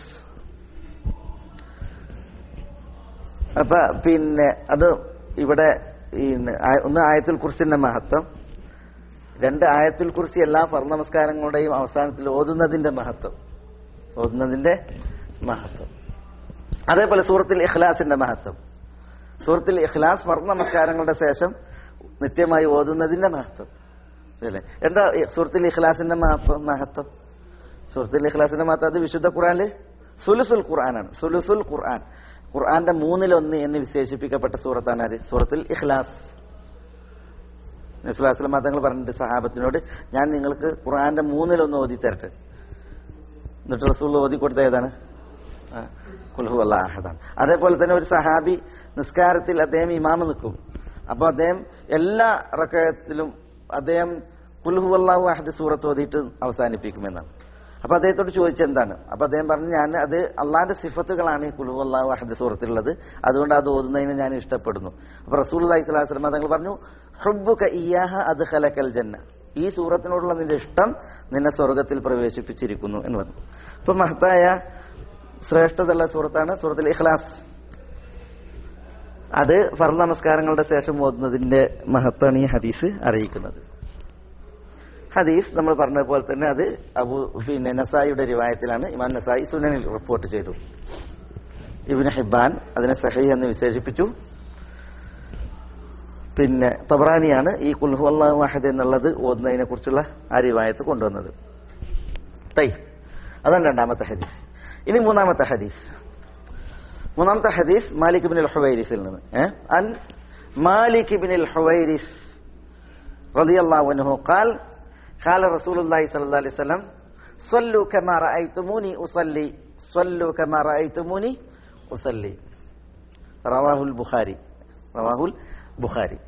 അപ്പൊ പിന്നെ അത് ഇവിടെ ഈ ആ- ഒന്ന് ആയത്തുൽ കുർസിന്റെ മഹത്വം രണ്ട് ആയത്തുൽ കുർസി എല്ലാ ഫർദ് നമസ്കാരങ്ങളുടെയും അവസാനത്തിൽ ഓതുന്നതിന്റെ മഹത്വം ഓതുന്നതിന്റെ മഹത്വം അതേപോലെ സൂറത്തിൽ ഇഖ്ലാസിന്റെ മഹത്വം സൂറത്തിൽ ഇഖ്ലാസ് ഫർദ് നമസ്കാരങ്ങളുടെ ശേഷം നിത്യമായി ഓതുന്നതിന്റെ മഹത്വം അല്ലേ എന്താ ഈ സൂറത്തിൽ ഇഖ്ലാസിന്റെ മഹത്വം മഹത്വം സൂറത്തിൽ ഇഖ്ലാസിന്റെ മഹത്വം അത് വിശുദ്ധ ഖുറാനില് സുലുസുൽ ഖുർആനാണ് സുലുസുൽ ഖുർആൻ ഖുർആന്റെ മൂന്നിലൊന്ന് എന്ന് വിശേഷിപ്പിക്കപ്പെട്ട സൂറത്താണ് അത് സൂറത്തിൽ ഇഖ്ലാസ് നസ്ലാസ്ലം തങ്ങൾ പറഞ്ഞിട്ട് സഹാബത്തിനോട് ഞാൻ നിങ്ങൾക്ക് ഖുർആന്റെ മൂന്നിലൊന്ന് ഓതി തരട്ടെ എന്നിട്ട് റസൂൽ ഓതി കൊടുത്ത ഏതാണ് ആ, കുൽഹു അള്ളാഹദാണ് അതേപോലെ തന്നെ ഒരു സഹാബി നിസ്കാരത്തിൽ അദ്ദേഹം ഇമാമ് നിൽക്കും അപ്പൊ അദ്ദേഹം എല്ലാ റക്കയത്തിലും അദ്ദേഹം കുൽഹു അള്ളാഹു അഹദ് സൂറത്ത് ഓതിയിട്ട് അവസാനിപ്പിക്കുമെന്നാണ് അപ്പൊ അദ്ദേഹത്തോട് ചോദിച്ചെന്താണ് അപ്പൊ അദ്ദേഹം പറഞ്ഞു ഞാൻ അത് അള്ളാന്റെ സിഫത്തുകളാണ് ഈ കുൽഹു അള്ളാഹു അഹദ് സൂറത്തിലുള്ളത് അതുകൊണ്ട് അത് ഓതുന്നതിന് ഞാൻ ഇഷ്ടപ്പെടുന്നു അപ്പൊ റസൂൽ അലൈഹി സ്വലാഹു വസ്ലം തങ്ങൾ പറഞ്ഞു ഹുബ്ബുക ഇയാഹ അത് ഖലക്കൽ ജന്ന ഈ സൂറത്തിനോടുള്ള നിന്റെ ഇഷ്ടം നിന്നെ സ്വർഗത്തിൽ പ്രവേശിപ്പിച്ചിരിക്കുന്നു എന്ന് പറഞ്ഞു അപ്പൊ മഹത്തായ ശ്രേഷ്ഠതയുള്ള സൂറത്താണ് സൂറത്തുൽ ഇഖ്ലാസ് അത് ഫർദ് നമസ്കാരങ്ങളുടെ ശേഷം ഓതുന്നതിന്റെ മഹത്വമാണ് ഈ ഹദീസ് അറിയിക്കുന്നത് ഹദീസ് നമ്മൾ പറഞ്ഞതുപോലെ തന്നെ അത് അബു പിന്നെ നസായിയുടെ റിവായത്തിലാണ് ഇമാം നസായി സുനനിൽ റിപ്പോർട്ട് ചെയ്തു ഇബിന് ഹിബാൻ അതിനെ സഹി എന്ന് വിശേഷിപ്പിച്ചു പിന്നെ തബ്രാനിയാണ് ഈ കുൽഹു അള്ളാഹു വാഹിദ് എന്നുള്ളത് ഓതുന്നതിനെ കുറിച്ചുള്ള ആ റിവായത്ത് കൊണ്ടുവന്നത് തൈ അതാണ് രണ്ടാമത്തെ ഹദീസ് ഇനി മൂന്നാമത്തെ ഹദീസ് മൂന്നാമത്തെ ഹദീസ് മാലിക് ബിൻ ഹുവൈരിസിൽ നിന്ന് ഏ? അൻ മാലിക് ബിൻ ഹുവൈരിസ് റളിയല്ലാഹു അൻഹു قال قال رسول الله صلى الله عليه وسلم صلوا كما رأيتموني أصلي صلوا كما رأيتموني أصلي رواه البخاري رواه البخاري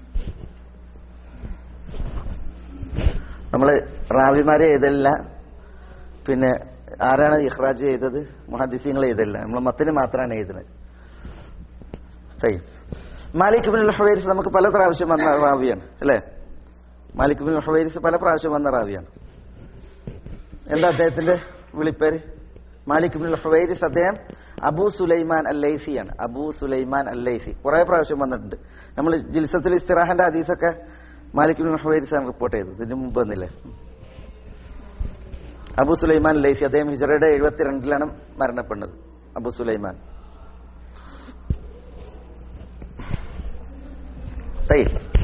നമ്മൾ റാവിമാരെ എഴുതല്ല പിന്നെ ആരാണ് ഇഖ്റാജ് ചെയ്തത് മുഹദ്ദിസീങ്ങൾ എഴുതല്ല നമ്മൾ മത്തിന് മാത്രമാണ് എഴുതുന്നത് ശരി മാലിക് ബിൻ ഹുവൈരിസ് നമുക്ക് പല പ്രാവശ്യം വന്ന റാവിയാണ് അല്ലേ മാലിക് ബിൻ ഹുവൈരിസ് പല പ്രാവശ്യം വന്ന റാവിയാണ് എന്താ അദ്ദേഹത്തിന്റെ വിളിപ്പേര് മാലിക് ബിൻ ഹുവൈരിസ് അദ്ദേഹം അബൂ സുലൈമാൻ അല്ലൈസിയാണ് അബൂ സുലൈമാൻ അല്ലൈസി കുറെ പ്രാവശ്യം വന്നിട്ടുണ്ട് നമ്മൾ ജിൽസത്തുൽ ഇസ്തിറാഹന്റെ ഹദീസൊക്കെ മാലിക് ബിൻ ഹുവൈരിസ് ആണ് റിപ്പോർട്ട് ചെയ്തത് ഇതിന് മുമ്പ് വന്നില്ലേ അബു സുലൈമാൻ ലൈസി അദ്ദേഹം ഹിജറയുടെ എഴുപത്തിരണ്ടിലാണ് മരണപ്പെടുന്നത് അബു സുലൈമാൻ തൈ.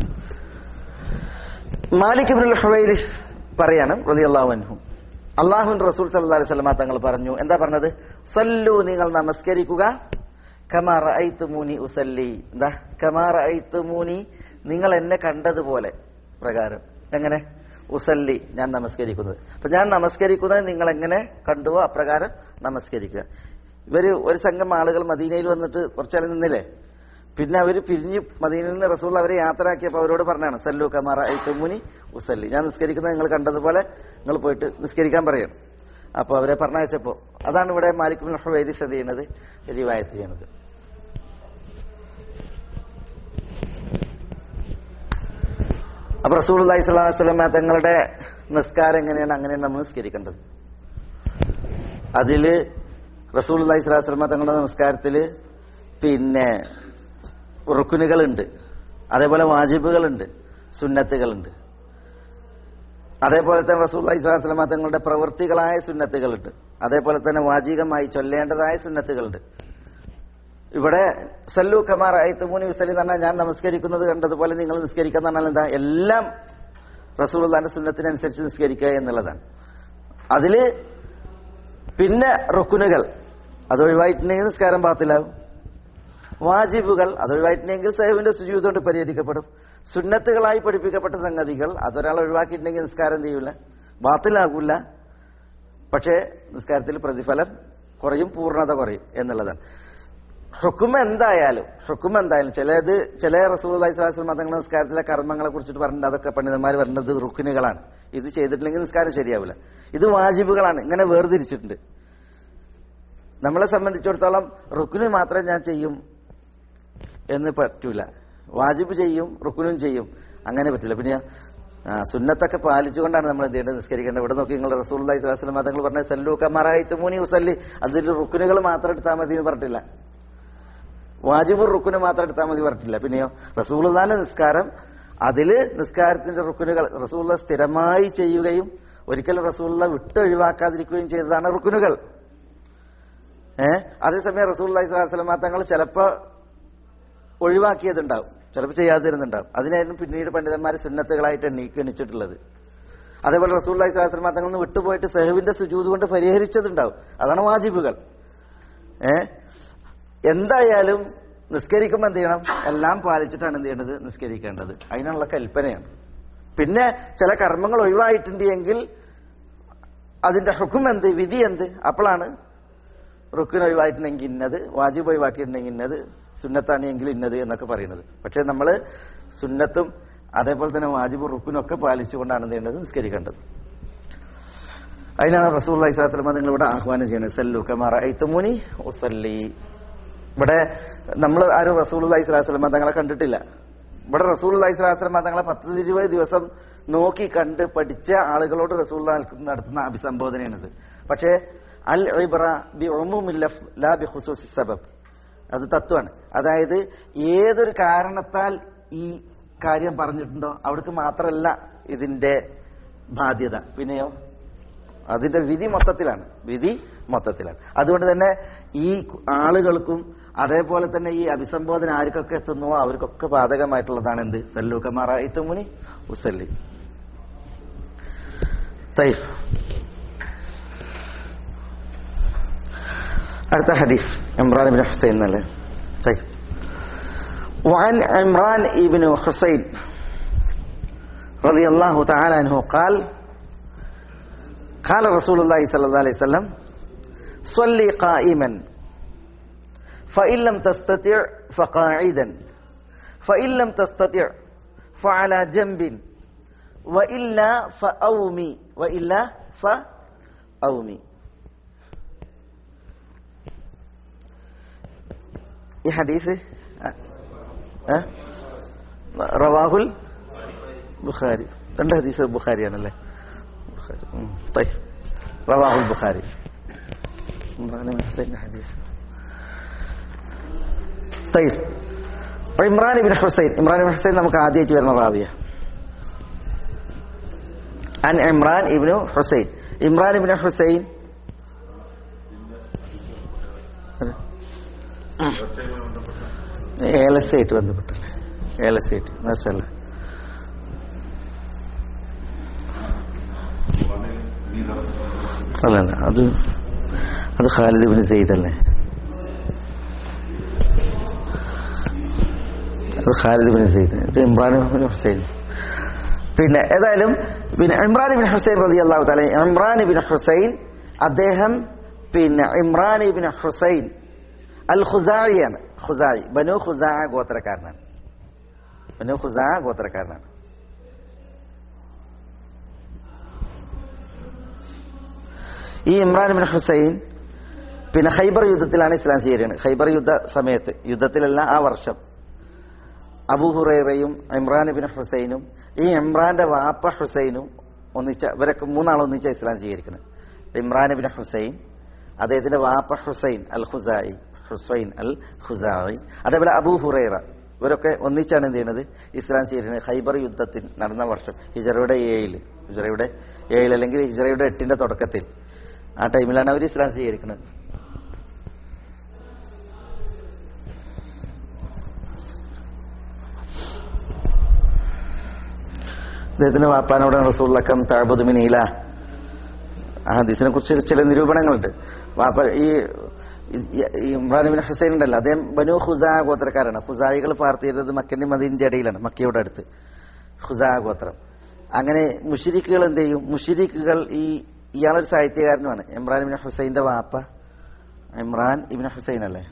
മാലിക് ഇബ്നുൽ ഹുവൈരിസ് പറയാണ് റളിയല്ലാഹു അൻഹു അള്ളാഹുൻ റസൂൽ സല്ലല്ലാഹു അലൈഹി വസല്ലമ തങ്ങൾ പറഞ്ഞു എന്താ പറഞ്ഞത് സല്ലു നിങ്ങൾ നമസ്കരിക്കുക കമാ റഅയ്തുമൂനി ഉസല്ലി എന്താ കമാ റഅയ്തുമൂനി നിങ്ങൾ എന്നെ കണ്ടതുപോലെ പ്രകാരം എങ്ങനെ ഉസല്ലി ഞാൻ നമസ്കരിക്കുന്നത് അപ്പൊ ഞാൻ നമസ്കരിക്കുന്നത് നിങ്ങൾ എങ്ങനെ കണ്ടുവോ അപ്രകാരം നമസ്കരിക്കുക ഇവര് ഒരു സംഘം ആളുകൾ മദീനയിൽ വന്നിട്ട് കുറച്ചാൾ നിന്നില്ലേ പിന്നെ അവര് പിരിഞ്ഞ് മദീനയിൽ നിന്ന് റസൂൾ അവരെ യാത്രയാക്കിയപ്പോൾ അവരോട് പറഞ്ഞാണ് സല്ലു കമാറ ഐത്തുമുനി ഉസല്ലി ഞാൻ നിസ്കരിക്കുന്നത് നിങ്ങൾ കണ്ടതുപോലെ നിങ്ങൾ പോയിട്ട് നിസ്കരിക്കാൻ പറയണം അപ്പോൾ അവരെ പറഞ്ഞയച്ചപ്പോ അതാണ് ഇവിടെ മാലിക് ബിൻ ഹുവൈരിസ് എന്ത് ചെയ്യുന്നത് റിവായത്ത് ചെയ്യുന്നത് അപ്പൊ റസൂൽ അള്ളഹി സ്വലാഹു വസ്ലമ തങ്ങളുടെ നിസ്കാരം എങ്ങനെയാണ് അങ്ങനെയാണ് നമ്മൾ നിസ്കരിക്കേണ്ടത് അതില് റസൂൽ അള്ളഹി സ്വലാഹു വസ്ലമ തങ്ങളുടെ നമസ്കാരത്തില് പിന്നെ റുക്കുനുകളുണ്ട് അതേപോലെ വാജിബുകളുണ്ട് സുന്നത്തുകളുണ്ട് അതേപോലെ തന്നെ റസൂൽ അള്ളഹി സ്വലാഹു വസ്ലമ തങ്ങളുടെ പ്രവൃത്തികളായ സുന്നത്തുകളുണ്ട് അതേപോലെ തന്നെ വാചികമായി ചൊല്ലേണ്ടതായ സുന്നത്തുകളുണ്ട് ഇവിടെ സല്ലു കമാർ അയത്തുമൂനി വിസലി എന്ന് പറഞ്ഞാൽ ഞാൻ നമസ്കരിക്കുന്നത് കണ്ടതുപോലെ നിങ്ങൾ നിസ്കരിക്കുക എന്ന് പറഞ്ഞാൽ എന്താ എല്ലാം റസൂൽദാന്റെ സുന്നത്തിനനുസരിച്ച് നിസ്കരിക്കുക എന്നുള്ളതാണ് അതില് പിന്നെ റുക്കുനുകൾ അതൊഴിവായിട്ടുണ്ടെങ്കിൽ നിസ്കാരം പാത്തിലാവും വാജിബുകൾ അതൊഴിവായിട്ടുണ്ടെങ്കിൽ സേവിന്റെ സുജീവിതം കൊണ്ട് പരിഹരിക്കപ്പെടും സുന്നത്തുകളായി പഠിപ്പിക്കപ്പെട്ട സംഗതികൾ അതൊരാൾ ഒഴിവാക്കിയിട്ടുണ്ടെങ്കിൽ നിസ്കാരം എന്ത് ചെയ്യൂല ബാത്തിലാകൂല പക്ഷേ നിസ്കാരത്തിൽ പ്രതിഫലം കുറയും പൂർണ്ണത കുറയും എന്നുള്ളതാണ് ഹുക്കും എന്തായാലും ഹുക്കും എന്തായാലും ചിലത് ചില റസൂൽ അലൈഹിസ്ലാം മതങ്ങളുടെ നിസ്കാരത്തിലെ കർമ്മങ്ങളെ കുറിച്ചിട്ട് പറഞ്ഞിട്ട് അതൊക്കെ പണ്ഡിതന്മാർ പറഞ്ഞത് റുക്കിനുകളാണ് ഇത് ചെയ്തിട്ടില്ലെങ്കിൽ നിസ്കാരം ശരിയാവില്ല ഇത് വാജിബുകളാണ് ഇങ്ങനെ വേർതിരിച്ചിട്ടുണ്ട് നമ്മളെ സംബന്ധിച്ചിടത്തോളം റുക്കിന് മാത്രമേ ഞാൻ ചെയ്യും എന്ന് പറ്റൂല വാജിബ് ചെയ്യും റുക്കുനും ചെയ്യും അങ്ങനെ പറ്റില്ല പിന്നെ ആ, സുന്നത്തൊക്കെ പാലിച്ചുകൊണ്ടാണ് നമ്മൾ എന്ത് ചെയ്യേണ്ടത് നിസ്കരിക്കേണ്ടത് ഇവിടെ നോക്കി നിങ്ങൾ റസൂൽ അലൈഹി സ്വലാസ്ലം തങ്ങൾ പറഞ്ഞ സല്ലൂക്ക മറായിത്ത് മൂനി ഉസല്ലി അതിൽ റുക്കുനുകൾ മാത്രം എടുത്താൽ മതി എന്ന് പറഞ്ഞിട്ടില്ല വാജിബുർ റുക്കുന് മാത്രം എടുത്താൽ മതി പറഞ്ഞിട്ടില്ല പിന്നെയോ റസൂൽദാന്റെ നിസ്കാരം അതില് നിസ്കാരത്തിന്റെ റുക്കുനുകൾ റസൂള്ള സ്ഥിരമായി ചെയ്യുകയും ഒരിക്കലും റസൂള്ള വിട്ടൊഴിവാക്കാതിരിക്കുകയും ചെയ്തതാണ് റുക്കുനുകൾ ഏഹ് അതേസമയം റസൂൽ അലൈഹി സ്വലാസ്ലം തങ്ങൾ ചിലപ്പോ ഒഴിവാക്കിയതുണ്ടാവും ചിലപ്പോൾ ചെയ്യാതിരുന്നുണ്ടാവും അതിനായിരുന്നു പിന്നീട് പണ്ഡിതന്മാർ സുന്നത്തുകളായിട്ട് എണ്ണീക്ക് എണ്ണിച്ചിട്ടുള്ളത് അതേപോലെ റസൂൽ അലൈഹി സ്വലാസ്ലം തങ്ങളിൽ നിന്ന് വിട്ടുപോയിട്ട് സെഹുവിന്റെ സുജൂത് കൊണ്ട് പരിഹരിച്ചതുണ്ടാവും അതാണ് വാജിബുകൾ ഏ എന്തായാലും നിസ്കരിക്കുമ്പോൾ എന്ത് ചെയ്യണം എല്ലാം പാലിച്ചിട്ടാണ് എന്ത് ചെയ്യേണ്ടത് നിസ്കരിക്കേണ്ടത് അതിനുള്ള കൽപ്പനയാണ് പിന്നെ ചില കർമ്മങ്ങൾ ഒഴിവായിട്ടുണ്ട് എങ്കിൽ അതിന്റെ ഹുക്കും എന്ത് വിധി എന്ത് അപ്പോഴാണ് റുക്കിന് ഒഴിവായിട്ടുണ്ടെങ്കിൽ ഇന്നത് വാജിബ് ഒഴിവാക്കിയിട്ടുണ്ടെങ്കിൽ ഇന്നത് സുന്നത്താണ് എങ്കിൽ ഇന്നത് എന്നൊക്കെ പറയുന്നത് പക്ഷെ നമ്മൾ സുന്നത്തും അതേപോലെ തന്നെ വാജിബ് റുക്കിനും ഒക്കെ പാലിച്ചുകൊണ്ടാണ് എന്ത് ചെയ്യേണ്ടത് നിസ്കരിക്കേണ്ടത് അതിനാണ് റസൂൽ അലൈഹിസ്ലാം നിങ്ങൾ ഇവിടെ ആഹ്വാനം ചെയ്യുന്നത് സല്ലു കമാറ ഐത്തുമുനി ഉസല്ലി ഇവിടെ നമ്മൾ ആരും റസൂൽ അലൈഹി സ്വലാസ്ലമ തങ്ങളെ കണ്ടിട്ടില്ല ഇവിടെ റസൂൽ അലൈഹി സ്വലാസ്ലമ തങ്ങളെ പത്ത് ഇരുപത് ദിവസം നോക്കി കണ്ട് പഠിച്ച ആളുകളോട് റസൂൽ നടത്തുന്ന അഭിസംബോധനയാണിത് പക്ഷേ അൽ ഇബ്ര ബി ഉമൂമിൽ ലഫ് ലാ ബി ഖുസൂസി സബബ് അത് തത്വമാണ് അതായത് ഏതൊരു കാരണത്താൽ ഈ കാര്യം പറഞ്ഞിട്ടുണ്ടോ അവിടേക്ക് മാത്രമല്ല ഇതിന്റെ ബാധ്യത പിന്നെയോ അതിന്റെ വിധി മൊത്തത്തിലാണ് വിധി മൊത്തത്തിലാണ് അതുകൊണ്ട് തന്നെ ഈ ആളുകൾക്കും അതേപോലെ തന്നെ ഈ അഭിസംബോധന ആർക്കൊക്കെ എത്തുന്നുവോ അവർക്കൊക്കെ ബാധകമായിട്ടുള്ളതാണ് എന്ത് സല്ലൂക്കമാറായിത്തുമുനി ഉസല്ലി طيب അടുത്ത ഹദീസ് ഇമ്രാൻ ബിൻ ഹുസൈൻ എന്നല്ലേ طيب وعن عمران بن حسين رضي الله تعالى عنه قال قال رسول الله صلى الله عليه وسلم صلي قائما فإن لم تستطع فقاعدا فإن لم تستطع فعلى جنب وإلا فأومي وإلا فأومي ഈ ഹദീസ് ആ? റവാഹുൽ ബുഖാരി രണ്ട് ഹദീസ് ബുഖാരിയാണല്ലേ ബുഖാരി ഉം. طيب റവാഹുൽ ബുഖാരി ഇമ്രാൻ ബിൻ ഹുസൈൻ ഹദീസ് طيب Imran bin Hussain Imran bin Hussain നമുക്ക് ആദ്യമായിട്ട് വരുന്ന റാവിയ عن عمران ابن حسين عمران بن حسين ഏലസായിട്ട് ബന്ധപ്പെട്ടല്ലേ ഏലസായിട്ട് മാഷല്ല അല്ലല്ല അത് അത് ഖാലിദ് ബിൻ സെയ്ദ് അല്ലേ അത് ഖാലിദ് ബിൻ സെയ്ദ് ഇത് ഇമ്രാൻ ബിൻ ഹുസൈൻ പിന്നെ ഏതായാലും പിന്നെ ഇമ്രാൻ ബിൻ ഹുസൈൻ റതി അള്ളാഹു താല ഇമ്രാൻ ബിൻ ഹുസൈൻ അദ്ദേഹം പിന്നെ ഇമ്രാൻ ബിൻ ഹുസൈൻ അൽ ഖുസായിയാണ് ഖുസായി ബനു ഖുസാ ഗോത്രക്കാരനാണ് ബനു ഖുസാ ഗോത്രക്കാരനാണ് ഈ ഇമ്രാൻ ബിൻ ഹുസൈൻ പിന്നെ ഖൈബർ യുദ്ധത്തിലാണ് ഇസ്ലാം സ്വീകരിക്കുന്നത് ഖൈബർ യുദ്ധ സമയത്ത് യുദ്ധത്തിലല്ല ആ വർഷം അബൂ ഹുറൈറയും ഇമ്രാൻ ബിൻ ഹുസൈനും ഈ ഇമ്രാന്റെ വാപ്പ ഹുസൈനും ഒന്നിച്ച ഇവരൊക്കെ മൂന്നാളും ഒന്നിച്ച ഇസ്ലാം സ്വീകരിക്കുന്നത് ഇമ്രാൻ ബിൻ ഹുസൈൻ അദ്ദേഹത്തിന്റെ വാപ്പ ഹുസൈൻ അൽ ഹുസായി ഹുസൈൻ അൽ ഹുസായി അതേപോലെ അബൂ ഹുറൈറ ഇവരൊക്കെ ഒന്നിച്ചാണ് എന്ത് ചെയ്യുന്നത് ഇസ്ലാം സ്വീകരിക്കുന്നത് ഖൈബർ യുദ്ധത്തിൽ നടന്ന വർഷം ഹിജറയുടെ ഏഴിൽ ഹിജറയുടെ ഏഴിൽ അല്ലെങ്കിൽ ഹിജറയുടെ എട്ടിന്റെ തുടക്കത്തിൽ ആ ടൈമിലാണ് അവർ ഇസ്ലാം സ്വീകരിക്കുന്നത് അദ്ദേഹത്തിന്റെ വാപ്പാനോട് റസൂള്ളക്കം താഴ്ബുദുമിനിയില ആ ഹദീസിനെ കുറിച്ച് ചില നിരൂപണങ്ങളുണ്ട് വാപ്പ ഈ ഈ- ഈ ഇമ്രാൻ ബിൻ ഹുസൈൻ ഉണ്ടല്ലോ അദ്ദേഹം ബനു ഖുസാ ഗോത്രക്കാരാണ് ഖുസായികൾ പാർത്തിയിരുന്നത് മക്കന്റെ മദീന്റെ ഇടയിലാണ് മക്കയുടെ അടുത്ത് ഖുസാ ഗോത്രം അങ്ങനെ മുഷിരിക്കുകൾ എന്ത് ചെയ്യും മുഷിരിക്കുകൾ ഈ ഇയാളൊരു സാഹിത്യകാരനുമാണ് ഇമ്രാൻ ഇബിൻ ഹുസൈന്റെ വാപ്പ ഇമ്രാൻ ഇബിൻ ഹുസൈൻ അല്ലേ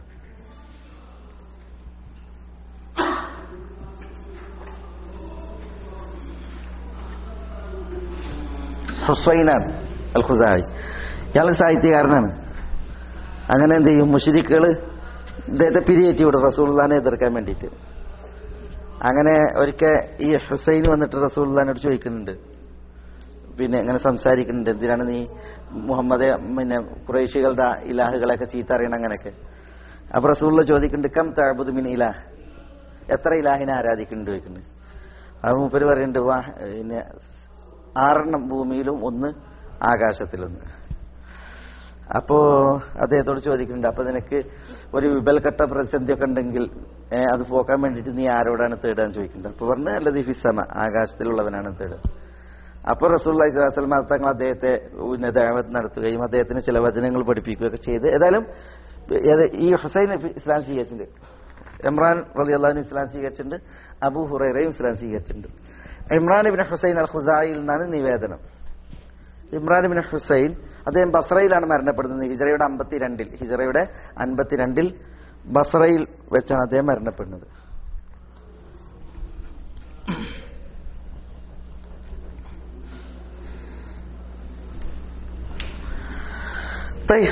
ഹുസൈനാണ് അൽ ഖുസായി ഇയാളൊരു സാഹിത്യകാരനാണ് അങ്ങനെ എന്ത് ചെയ്യും മുഷരിക്കുകൾ ഇദ്ദേഹത്തെ പിരിയേറ്റി വിടും റസൂള്ളാനെ എതിർക്കാൻ വേണ്ടിയിട്ട് അങ്ങനെ ഒരിക്കൽ ഈ ഹുസൈൻ വന്നിട്ട് റസൂള്ളാനോട് ചോദിക്കുന്നുണ്ട് പിന്നെ ഇങ്ങനെ സംസാരിക്കുന്നുണ്ട് എന്തിനാണ് നീ മുഹമ്മദ് പിന്നെ കുറേശികളുടെ ഇലാഹുകളെയൊക്കെ ചീത്ത അറിയണം അങ്ങനെയൊക്കെ അപ്പൊ റസൂള്ള ചോദിക്കുന്നുണ്ട് കം താഴ്ബുദ് മിൻ ഇലാഹ് എത്ര ഇലാഹിനെ ആരാധിക്കുന്നുണ്ട് ചോദിക്കുന്നുണ്ട് അത് മൂപ്പര് പറയുന്നുണ്ട് വാ പിന്നെ ആറെണ്ണം ഭൂമിയിലും ഒന്ന് ആകാശത്തിലൊന്ന് അപ്പോ അദ്ദേഹത്തോട് ചോദിക്കുന്നുണ്ട് അപ്പൊ നിനക്ക് ഒരു വിപൽഘട്ട പ്രതിസന്ധി ഒക്കെ ഉണ്ടെങ്കിൽ ഏ, അത് പോക്കാൻ വേണ്ടിയിട്ട് നീ ആരോടാണ് തേടാൻ ചോദിക്കുന്നുണ്ട് അപ്പൊ പറഞ്ഞു അല്ലത് ഫിസമ ആകാശത്തിലുള്ളവനാണ് തേടുക അപ്പൊ റസൂള്ളി സ്വലാസ്ലം തങ്ങൾ അദ്ദേഹത്തെ പിന്നെ ദാവത്ത് നടത്തുകയും അദ്ദേഹത്തിന് ചില വചനങ്ങൾ പഠിപ്പിക്കുകയൊക്കെ ചെയ്ത് ഏതായാലും ഏത് ഈ ഹുസൈൻ ഇസ്ലാം സ്വീകരിച്ചിട്ടുണ്ട് ഇമ്രാൻ റലി അള്ളാഹുവിന് ഇസ്ലാം സ്വീകരിച്ചിട്ടുണ്ട് അബു ഹുറൈറയും ഇസ്ലാം സ്വീകരിച്ചിട്ടുണ്ട് ഇമ്രാൻ ഇബിൻ ഹുസൈൻ അൽ ഖുസായിൽ നിന്നാണ് നിവേദനം ഇമ്രാൻ ബിൻ ഹുസൈൻ അദ്ദേഹം ബസ്രയിലാണ് മരണപ്പെടുന്നത് ഹിജറയുടെ അമ്പത്തിരണ്ടിൽ ഹിജറയുടെ അൻപത്തിരണ്ടിൽ ബസ്രയിൽ വെച്ചാണ് അദ്ദേഹം മരണപ്പെടുന്നത് തയ്യ്.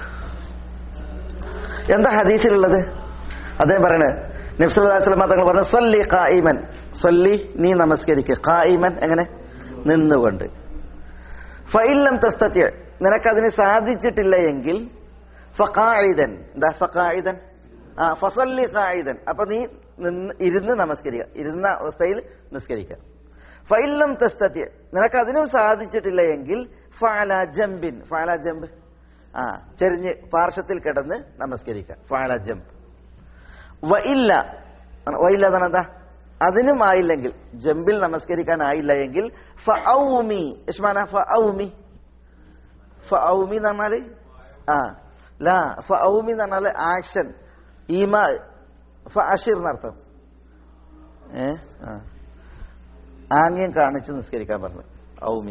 എന്താ ഹദീസിലുള്ളത് അദ്ദേഹം പറയണത് നബ്സുല്ലാസ്ലമ തങ്ങൾ പറഞ്ഞു സല്ലി ഖായിമൻ സല്ലി നീ നമസ്കരിക്കുക ഖായിമൻ എങ്ങനെ നിന്നുകൊണ്ട് ഫൈലം തസ്തത്യ നിനക്കതിന് സാധിച്ചിട്ടില്ല എങ്കിൽ ഫഖായിദൻ എന്താ ഫഖായിദൻ ആ ഫസല്ലി ഖായിദൻ അപ്പൊ നീ നിന്ന് ഇരുന്ന് നമസ്കരിക്കുക ഇരുന്ന അവസ്ഥയിൽ നിസ്കരിക്കുക ഫൈലം തെസ്തത്തി നിനക്ക് അതിനും സാധിച്ചിട്ടില്ല എങ്കിൽ ഫാല ജംബിൻ ഫാല ജംബ് ആ ചെരിഞ്ഞ് പാർശ്വത്തിൽ കിടന്ന് നമസ്കരിക്കുക ഫാല ജംബ് വ ഇല്ല വയില്ല എന്നാണ് എന്താ അതിനും ആയില്ലെങ്കിൽ ജംബിൽ നമസ്കരിക്കാൻ ആയില്ല എങ്കിൽ ഫഔമി ഇഷ്മാന ഫഔമി ഫഔമി എന്ന് പറഞ്ഞാല് ആ ലാ ഫഔമി എന്ന് പറഞ്ഞാല് ആക്ഷൻ ഈമ ഫഅഷിർ എന്നർത്ഥം ഏ ആ ആംഗ്യം കാണിച്ച് നിസ്കരിക്കാൻ പറഞ്ഞു ഔമി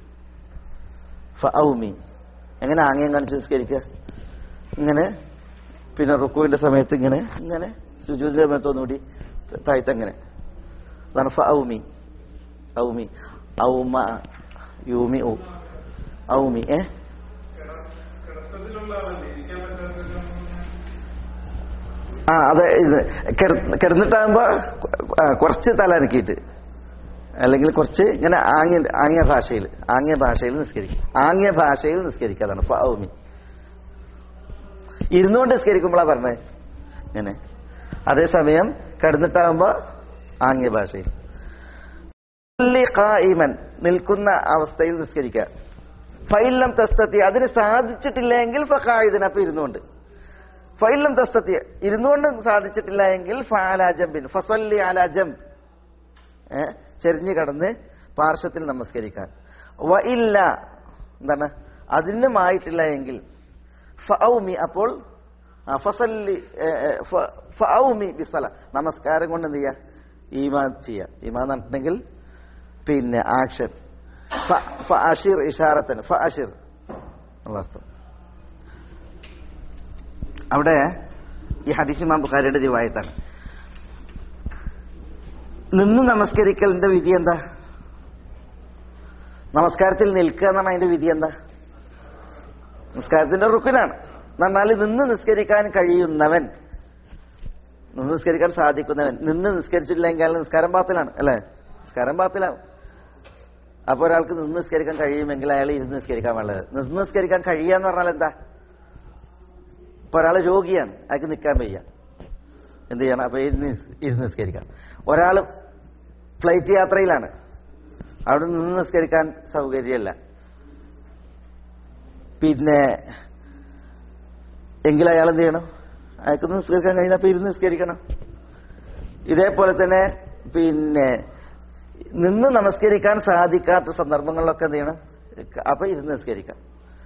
ഫഔമി എങ്ങനെ ആംഗ്യം കാണിച്ച് നിസ്കരിക്കുക ഇങ്ങനെ പിന്നെ റുക്കുവിന്റെ സമയത്ത് ഇങ്ങനെ ഇങ്ങനെ സുജൂദിന്റെ സമയത്ത് ഒന്നുകൂടി താഴ്ത്തങ്ങനെ അതാണ് ഫൗമി ഔമി ഔമ യൂമി ഔ ഔമി ഏ ആ അതെ ഇത് കിട- കിടന്നിട്ടാകുമ്പോ ആ, കുറച്ച് തല അനക്കിയിട്ട് അല്ലെങ്കിൽ കുറച്ച് ഇങ്ങനെ ആംഗ്യ ആംഗ്യ ഭാഷയിൽ ആംഗ്യ ഭാഷയിൽ നിസ്കരിക്കും ആംഗ്യ ഭാഷയിൽ നിസ്കരിക്കുക അതാണ് ഫൗമി ഇരുന്നുകൊണ്ട് നിസ്കരിക്കുമ്പോഴാ പറഞ്ഞേ ഇങ്ങനെ അതേസമയം കിടന്നിട്ടാകുമ്പോ ആംഗ്യ ഭാഷയിൽ സല്ലി ഖായിമൻ നിൽക്കുന്ന അവസ്ഥയിൽ നിസ്കരിക്കുക ഫൈലം തസ്തത്തി അതിന് സാധിച്ചിട്ടില്ല എങ്കിൽ ഫഖായിദിന് അപ്പൊ ഇരുന്നുകൊണ്ട് ഫൈലം തസ്തത്തി ഇരുന്നുകൊണ്ട് സാധിച്ചിട്ടില്ല എങ്കിൽ ഫാലാജംബിൻ ഫസല്ലി അലാജം ഏ ചെരിഞ്ഞു കടന്ന് പാർശ്വത്തിൽ നമസ്കരിക്കാൻ വ ഇല്ല എന്താണ് അതിനുമായിട്ടില്ല എങ്കിൽ ഫൗമി അപ്പോൾ ആ, ഫസല്ലി ഏ, ഏ, ഫ- ഫൗമി ബിസല നമസ്കാരം കൊണ്ട് എന്ത് ചെയ്യുക ഈമാൻ ചെയ്യുക ഈമാൻ നടത്തണമെങ്കിൽ പിന്നെ ആക്ഷൻ അഷിർ ഇഷാറത്തൻ ഫ അഷിർ എന്നുള്ള അർത്ഥം അവിടെ ഈ ഹദീസ് ഇമാം ബുഖാരിയുടെ റിവായത്താണ് നിന്ന് നമസ്കരിക്കലിന്റെ വിധി എന്താ നമസ്കാരത്തിൽ നിൽക്കുക എന്നാണ് അതിന്റെ വിധി എന്താ നിസ്കാരത്തിന്റെ റുക്കിനാണ് എന്നാൽ നിന്ന് നിസ്കരിക്കാൻ കഴിയുന്നവൻ നിന്ന് നിസ്കരിക്കാൻ സാധിക്കുന്നവൻ നിന്ന് നിസ്കരിച്ചില്ലെങ്കിൽ അയാൾ നിസ്കാരം പാത്തിലാണ് അല്ലേ നിസ്കാരം പാത്തിലാവും അപ്പൊ ഒരാൾക്ക് നിന്ന് നിസ്കരിക്കാൻ കഴിയുമെങ്കിൽ അയാൾ ഇരുന്ന് നിസ്കരിക്കാൻ വേണ്ടത് നിന്ന് നിസ്കരിക്കാൻ കഴിയാന്ന് പറഞ്ഞാൽ എന്താ ഇപ്പൊ ഒരാൾ രോഗിയാണ് അയാൾക്ക് നിൽക്കാൻ വയ്യ എന്ത് ചെയ്യണം അപ്പൊ ഇരുന്ന് നിസ്- ഇരുന്ന് നിസ്കരിക്കാം ഒരാൾ ഫ്ലൈറ്റ് യാത്രയിലാണ് അവിടെ നിന്ന് നിസ്കരിക്കാൻ സൗകര്യമല്ല പിന്നെ എങ്കിൽ അയാൾ എന്ത് ചെയ്യണം അയാൾക്ക് നിസ്കരിക്കാൻ കഴിഞ്ഞാൽ അപ്പൊ ഇരുന്ന് നിസ്കരിക്കണം ഇതേപോലെ തന്നെ പിന്നെ നിന്ന് നമസ്കരിക്കാൻ സാധിക്കാത്ത സന്ദർഭങ്ങളിലൊക്കെ എന്ത് ചെയ്യണം അപ്പൊ ഇരുന്ന് നിസ്കരിക്കാം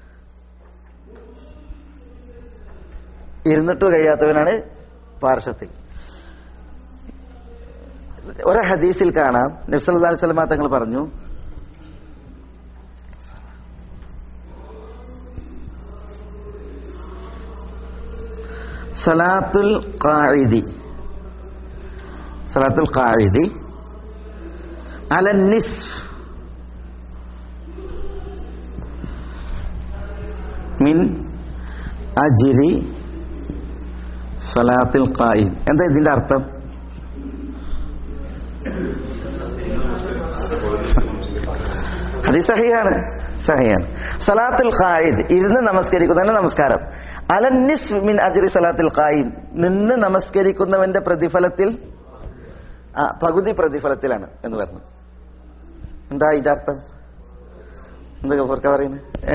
ഇരുന്നിട്ട് കഴിയാത്തവനാണ് പാർശ്വത്തിൽ ഒരു ഹദീസിൽ കാണാം നബ്സല്ലാ അലൈഹി സ്വലമ തങ്ങൾ പറഞ്ഞു സലാത്തുൽ ഖാഇദി സലാത്തുൽ ഖാഇദി അല നിസ്ഫ് മിൻ അജിരി സലാത്തിൽ ഖായിം എന്താ ഇതിന്റെ അർത്ഥം ഹദീസ് സഹിയാണ് സഹിയാണ് സലാത്തുൽ ഖായിദ് ഇരുന്ന് നമസ്കരിക്കുന്നതിന് നമസ്കാരം അലന്നിസ് മിൻ അജ്രി സലാത്തുൽ ഖായിം നിന്ന് നമസ്കരിക്കുന്നവന്റെ പ്രതിഫലത്തിൽ ആ പകുതി പ്രതിഫലത്തിലാണ് എന്ന് പറഞ്ഞു എന്താ ഇതിന്റെ അർത്ഥം എന്താ ഗഫൂർക്ക പറയുന്നത് ഏ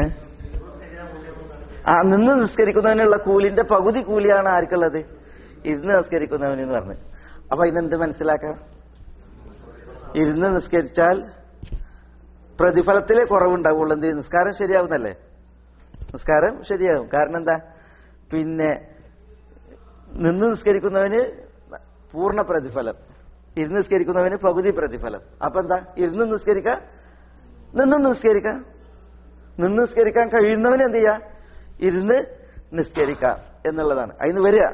ആ നിന്ന് നിസ്കരിക്കുന്നതിനുള്ള കൂലിന്റെ പകുതി കൂലിയാണ് ആർക്കുള്ളത് ഇരുന്ന് നിസ്കരിക്കുന്നവന് എന്ന് പറഞ്ഞു അപ്പൊ ഇതിനെന്ത് മനസ്സിലാക്കാം ഇരുന്ന് നിസ്കരിച്ചാൽ പ്രതിഫലത്തിലെ കുറവുണ്ടാവുള്ളൂ എന്ത് ചെയ്യും? നിസ്കാരം ശരിയാവുന്നല്ലേ നിസ്കാരം ശരിയാവും കാരണം എന്താ പിന്നെ നിന്ന് നിസ്കരിക്കുന്നവന് പൂർണ്ണ പ്രതിഫലം ഇരുന്ന് നിസ്കരിക്കുന്നവന് പകുതി പ്രതിഫലം അപ്പൊ എന്താ ഇരുന്ന് നിസ്കരിക്കാം നിന്ന് നിസ്കരിക്കാം നിന്ന് നിസ്കരിക്കാൻ കഴിയുന്നവന് എന്ത് ചെയ്യാം ഇരുന്ന് നിസ്കരിക്കാം എന്നുള്ളതാണ് അതിന് വരിക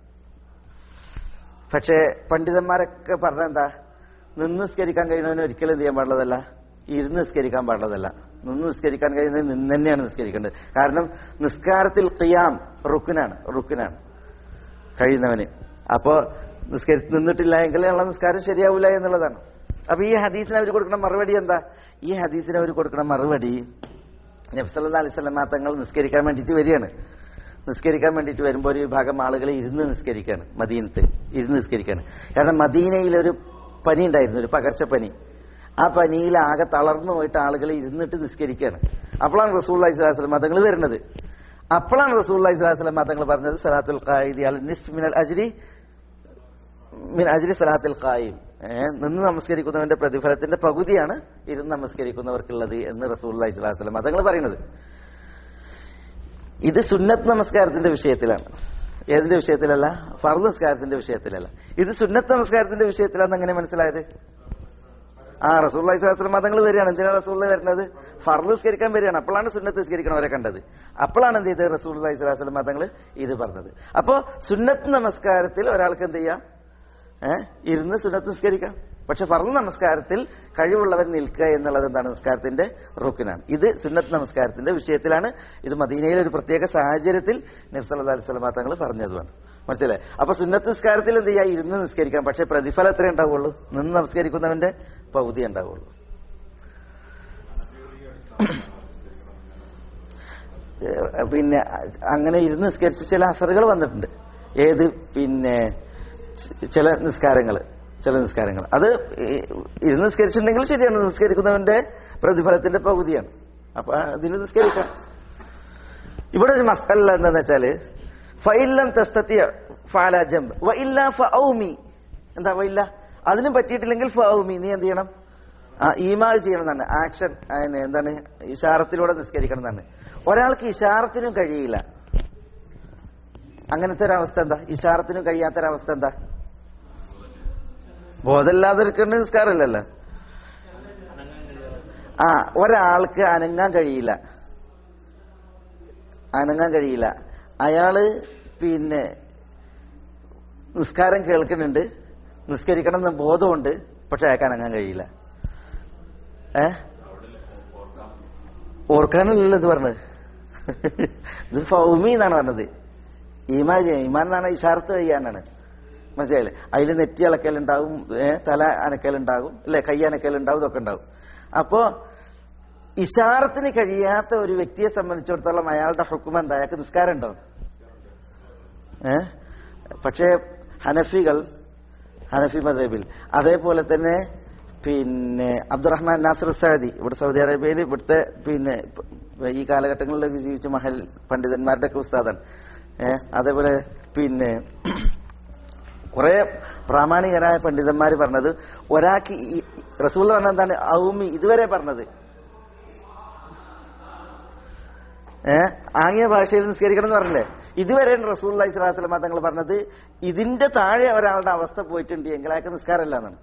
പക്ഷേ പണ്ഡിതന്മാരൊക്കെ പറഞ്ഞ എന്താ നിന്ന് നിസ്കരിക്കാൻ കഴിയുന്നവന് ഒരിക്കലും എന്ത് ചെയ്യാൻ പാടുള്ളതല്ല ഇരുന്ന് നിസ്കരിക്കാൻ പാടുള്ളതല്ല നിന്ന് നിസ്കരിക്കാൻ കഴിയുന്നത് നിന്ന് തന്നെയാണ് നിസ്കരിക്കേണ്ടത് കാരണം നിസ്കാരത്തിൽ ഖിയാം റുക്കിനാണ് റുക്കിനാണ് കഴിയുന്നവന് അപ്പോ നിസ്കരി നിന്നിട്ടില്ല എങ്കിൽ ഉള്ള നിസ്കാരം ശരിയാവില്ല എന്നുള്ളതാണ് അപ്പൊ ഈ ഹദീസിന് അവർ കൊടുക്കുന്ന മറുപടി എന്താ ഈ ഹദീസിന് അവർ കൊടുക്കുന്ന മറുപടി നബ്സല്ലാ അലൈഹി സ്വലമ തങ്ങൾ നിസ്കരിക്കാൻ വേണ്ടിയിട്ട് വരികയാണ് നിസ്കരിക്കാൻ വേണ്ടിയിട്ട് വരുമ്പോൾ ഒരു വിഭാഗം ആളുകൾ ഇരുന്ന് നിസ്കരിക്കുകയാണ് മദീനത്ത് ഇരുന്ന് നിസ്കരിക്കുകയാണ് കാരണം മദീനയിലൊരു പനി ഉണ്ടായിരുന്നു ഒരു പകർച്ചപ്പനി ആ പനിയിൽ ആകെ തളർന്നു പോയിട്ട് ആളുകൾ ഇരുന്നിട്ട് നിസ്കരിക്കുകയാണ് അപ്പോഴാണ് റസൂൽ അലൈഹി സ്വലാസ്ലം മതങ്ങൾ വരുന്നത് അപ്പോഴാണ് റസൂൽ അലൈഹി സ്വലാസ്ലം മതങ്ങൾ പറഞ്ഞത് സലാത്തുൽ ഖായിദി അൽ നിസ് മിനൽ അജ്രി മിൻ അജ്രി സലാത്തുൽ ഖായിം ഏഹ് നിന്ന് നമസ്കരിക്കുന്നവന്റെ പ്രതിഫലത്തിന്റെ പകുതിയാണ് ഇരുന്ന് നമസ്കരിക്കുന്നവർക്കുള്ളത് എന്ന് റസൂൽ അലൈഹി സ്വലാസ്ലം മതങ്ങൾ പറയുന്നത് ഇത് സുന്നത്ത് നമസ്കാരത്തിന്റെ വിഷയത്തിലാണ് ഏതിന്റെ വിഷയത്തിലല്ല ഫർദ് നമസ്കാരത്തിന്റെ വിഷയത്തിലല്ല ഇത് സുന്നത്ത് നമസ്കാരത്തിന്റെ വിഷയത്തിലാണെന്ന് എങ്ങനെ മനസ്സിലായത് ആ റസൂള്ളി സ്വലാസ്ലം മതങ്ങൾ വരികയാണ് എന്തിനാണ് റസൂള്ള വരുന്നത് ഫർദ് നിസ്കരിക്കാൻ വരികയാണ് അപ്പോഴാണ് സുന്നത്ത് നിസ്കരിക്കണവരെ കണ്ടത് അപ്പോഴാണ് എന്ത് ചെയ്തത് റസൂള്ളി സ്വലാസ്ലം മതങ്ങൾ ഇത് പറഞ്ഞത് അപ്പോ സുന്നത്ത് നമസ്കാരത്തിൽ ഒരാൾക്ക് എന്ത് ചെയ്യാം ഏഹ് ഇരുന്ന് സുന്നത്ത് നിസ്കരിക്കാം പക്ഷെ ഫർദ് നമസ്കാരത്തിൽ കഴിവുള്ളവർ നിൽക്കുക എന്നുള്ളത് എന്താണ് നമസ്കാരത്തിന്റെ റുക്കിനാണ് ഇത് സുന്നത്ത് നമസ്കാരത്തിന്റെ വിഷയത്തിലാണ് ഇത് മദീനയിലെ ഒരു പ്രത്യേക സാഹചര്യത്തിൽ നബ്സല്ലാ അലൈഹി സ്വലമാ തങ്ങൾ പറഞ്ഞതുമാണ് മനസ്സിലായി അപ്പൊ സുന്നത്ത് നിസ്കാരത്തിൽ എന്ത് ചെയ്യാം ഇരുന്ന് നിസ്കരിക്കാം പക്ഷെ പ്രതിഫലം എത്രയേ ഉണ്ടാവുള്ളൂ നിന്ന് നമസ്കരിക്കുന്നവന്റെ പകുതി ഉണ്ടാവുള്ളൂ ഏഹ് പിന്നെ അങ്ങനെ ഇരുന്ന് നിസ്കരിച്ച ചില അസറുകൾ വന്നിട്ടുണ്ട് ഏത് പിന്നെ ച- ചില നിസ്കാരങ്ങൾ ചില നിസ്കാരങ്ങൾ അത് ഈ- ഇരുന്ന് നിസ്കരിച്ചിട്ടുണ്ടെങ്കിൽ ശരിയാണ് നിസ്കരിക്കുന്നവന്റെ പ്രതിഫലത്തിന്റെ പകുതിയാണ് അപ്പൊ അതിൽ നിസ്കരിക്കാം ഇവിടെ ഒരു മസല എന്താന്ന് വെച്ചാല് ഫൈലം തെസ്തത്തിയ ഫാല ജംബ് വ ഇല്ല ഫൗമി എന്താ വയില്ല അതിനും പറ്റിയിട്ടില്ലെങ്കിൽ ഫൗമി നീ എന്ത് ചെയ്യണം ആ ഈമാ ചെയ്യണം എന്നാണ് ആക്ഷൻ അതിന് എന്താണ് ഇഷാറത്തിലൂടെ നിസ്കരിക്കണം എന്നാണ് ഒരാൾക്ക് ഇഷാറത്തിനും കഴിയില്ല അങ്ങനത്തെ ഒരു അവസ്ഥ എന്താ ഇഷാറത്തിനും കഴിയാത്തൊരവസ്ഥ എന്താ ബോധമില്ലാതിരിക്കേണ്ട നിസ്കാരമല്ലല്ലോ ആ ഒരാൾക്ക് അനങ്ങാൻ കഴിയില്ല അനങ്ങാൻ കഴിയില്ല അയാള് പിന്നെ നിസ്കാരം കേൾക്കുന്നുണ്ട് നിസ്കരിക്കണം എന്ന് ബോധമുണ്ട് പക്ഷെ അയാൾക്ക് അനങ്ങാൻ കഴിയില്ല ഏ ഓർക്കാനല്ലല്ലോ ഇത് പറഞ്ഞത് ഇത് ഫൗമി എന്നാണ് പറഞ്ഞത് ഈമാൻ ചെയ്യാൻ ഈമാൻ എന്നാണ് ഇഷാർത്ത് ചെയ്യാനാണ് മനസ്സിലായില്ലേ അതിൽ നെറ്റി അളക്കലുണ്ടാവും ഏ, തല അനക്കലുണ്ടാകും അല്ലെ കൈ അനക്കലുണ്ടാവും ഇതൊക്കെ ഉണ്ടാവും അപ്പോ ഇഷാറത്തിന് കഴിയാത്ത ഒരു വ്യക്തിയെ സംബന്ധിച്ചിടത്തോളം അയാളുടെ ഹുക്കും എന്താ അയാൾക്ക് നിസ്കാരം ഉണ്ടോ ഏ പക്ഷേ ഹനഫികൾ ഹനഫി മതബിൽ അതേപോലെ തന്നെ പിന്നെ അബ്ദുറഹ്മാൻ നാസർ സഅദി ഇവിടെ സൗദി അറേബ്യയിൽ ഇവിടുത്തെ പിന്നെ ഈ കാലഘട്ടങ്ങളിലൊക്കെ ജീവിച്ച മഹൽ പണ്ഡിതന്മാരുടെ ഒക്കെ ഉസ്താദാണ് ഏ അതേപോലെ പിന്നെ കുറെ പ്രാമാണികരായ പണ്ഡിതന്മാർ പറഞ്ഞത് ഒരാൾക്ക് ഈ റസൂൽ പറഞ്ഞ എന്താണ് ഔമി ഇതുവരെ പറഞ്ഞത് ഏ ആംഗ്യ ഭാഷയിൽ നിസ്കരിക്കണം എന്ന് പറഞ്ഞില്ലേ ഇതുവരെ റസൂൽ അലൈഹി സ്വലാസ്ലമ തങ്ങൾ പറഞ്ഞത് ഇതിന്റെ താഴെ ഒരാളുടെ അവസ്ഥ പോയിട്ടുണ്ട് എങ്കിൽ അയാൾക്ക് നിസ്കാരമല്ല എന്നാണ്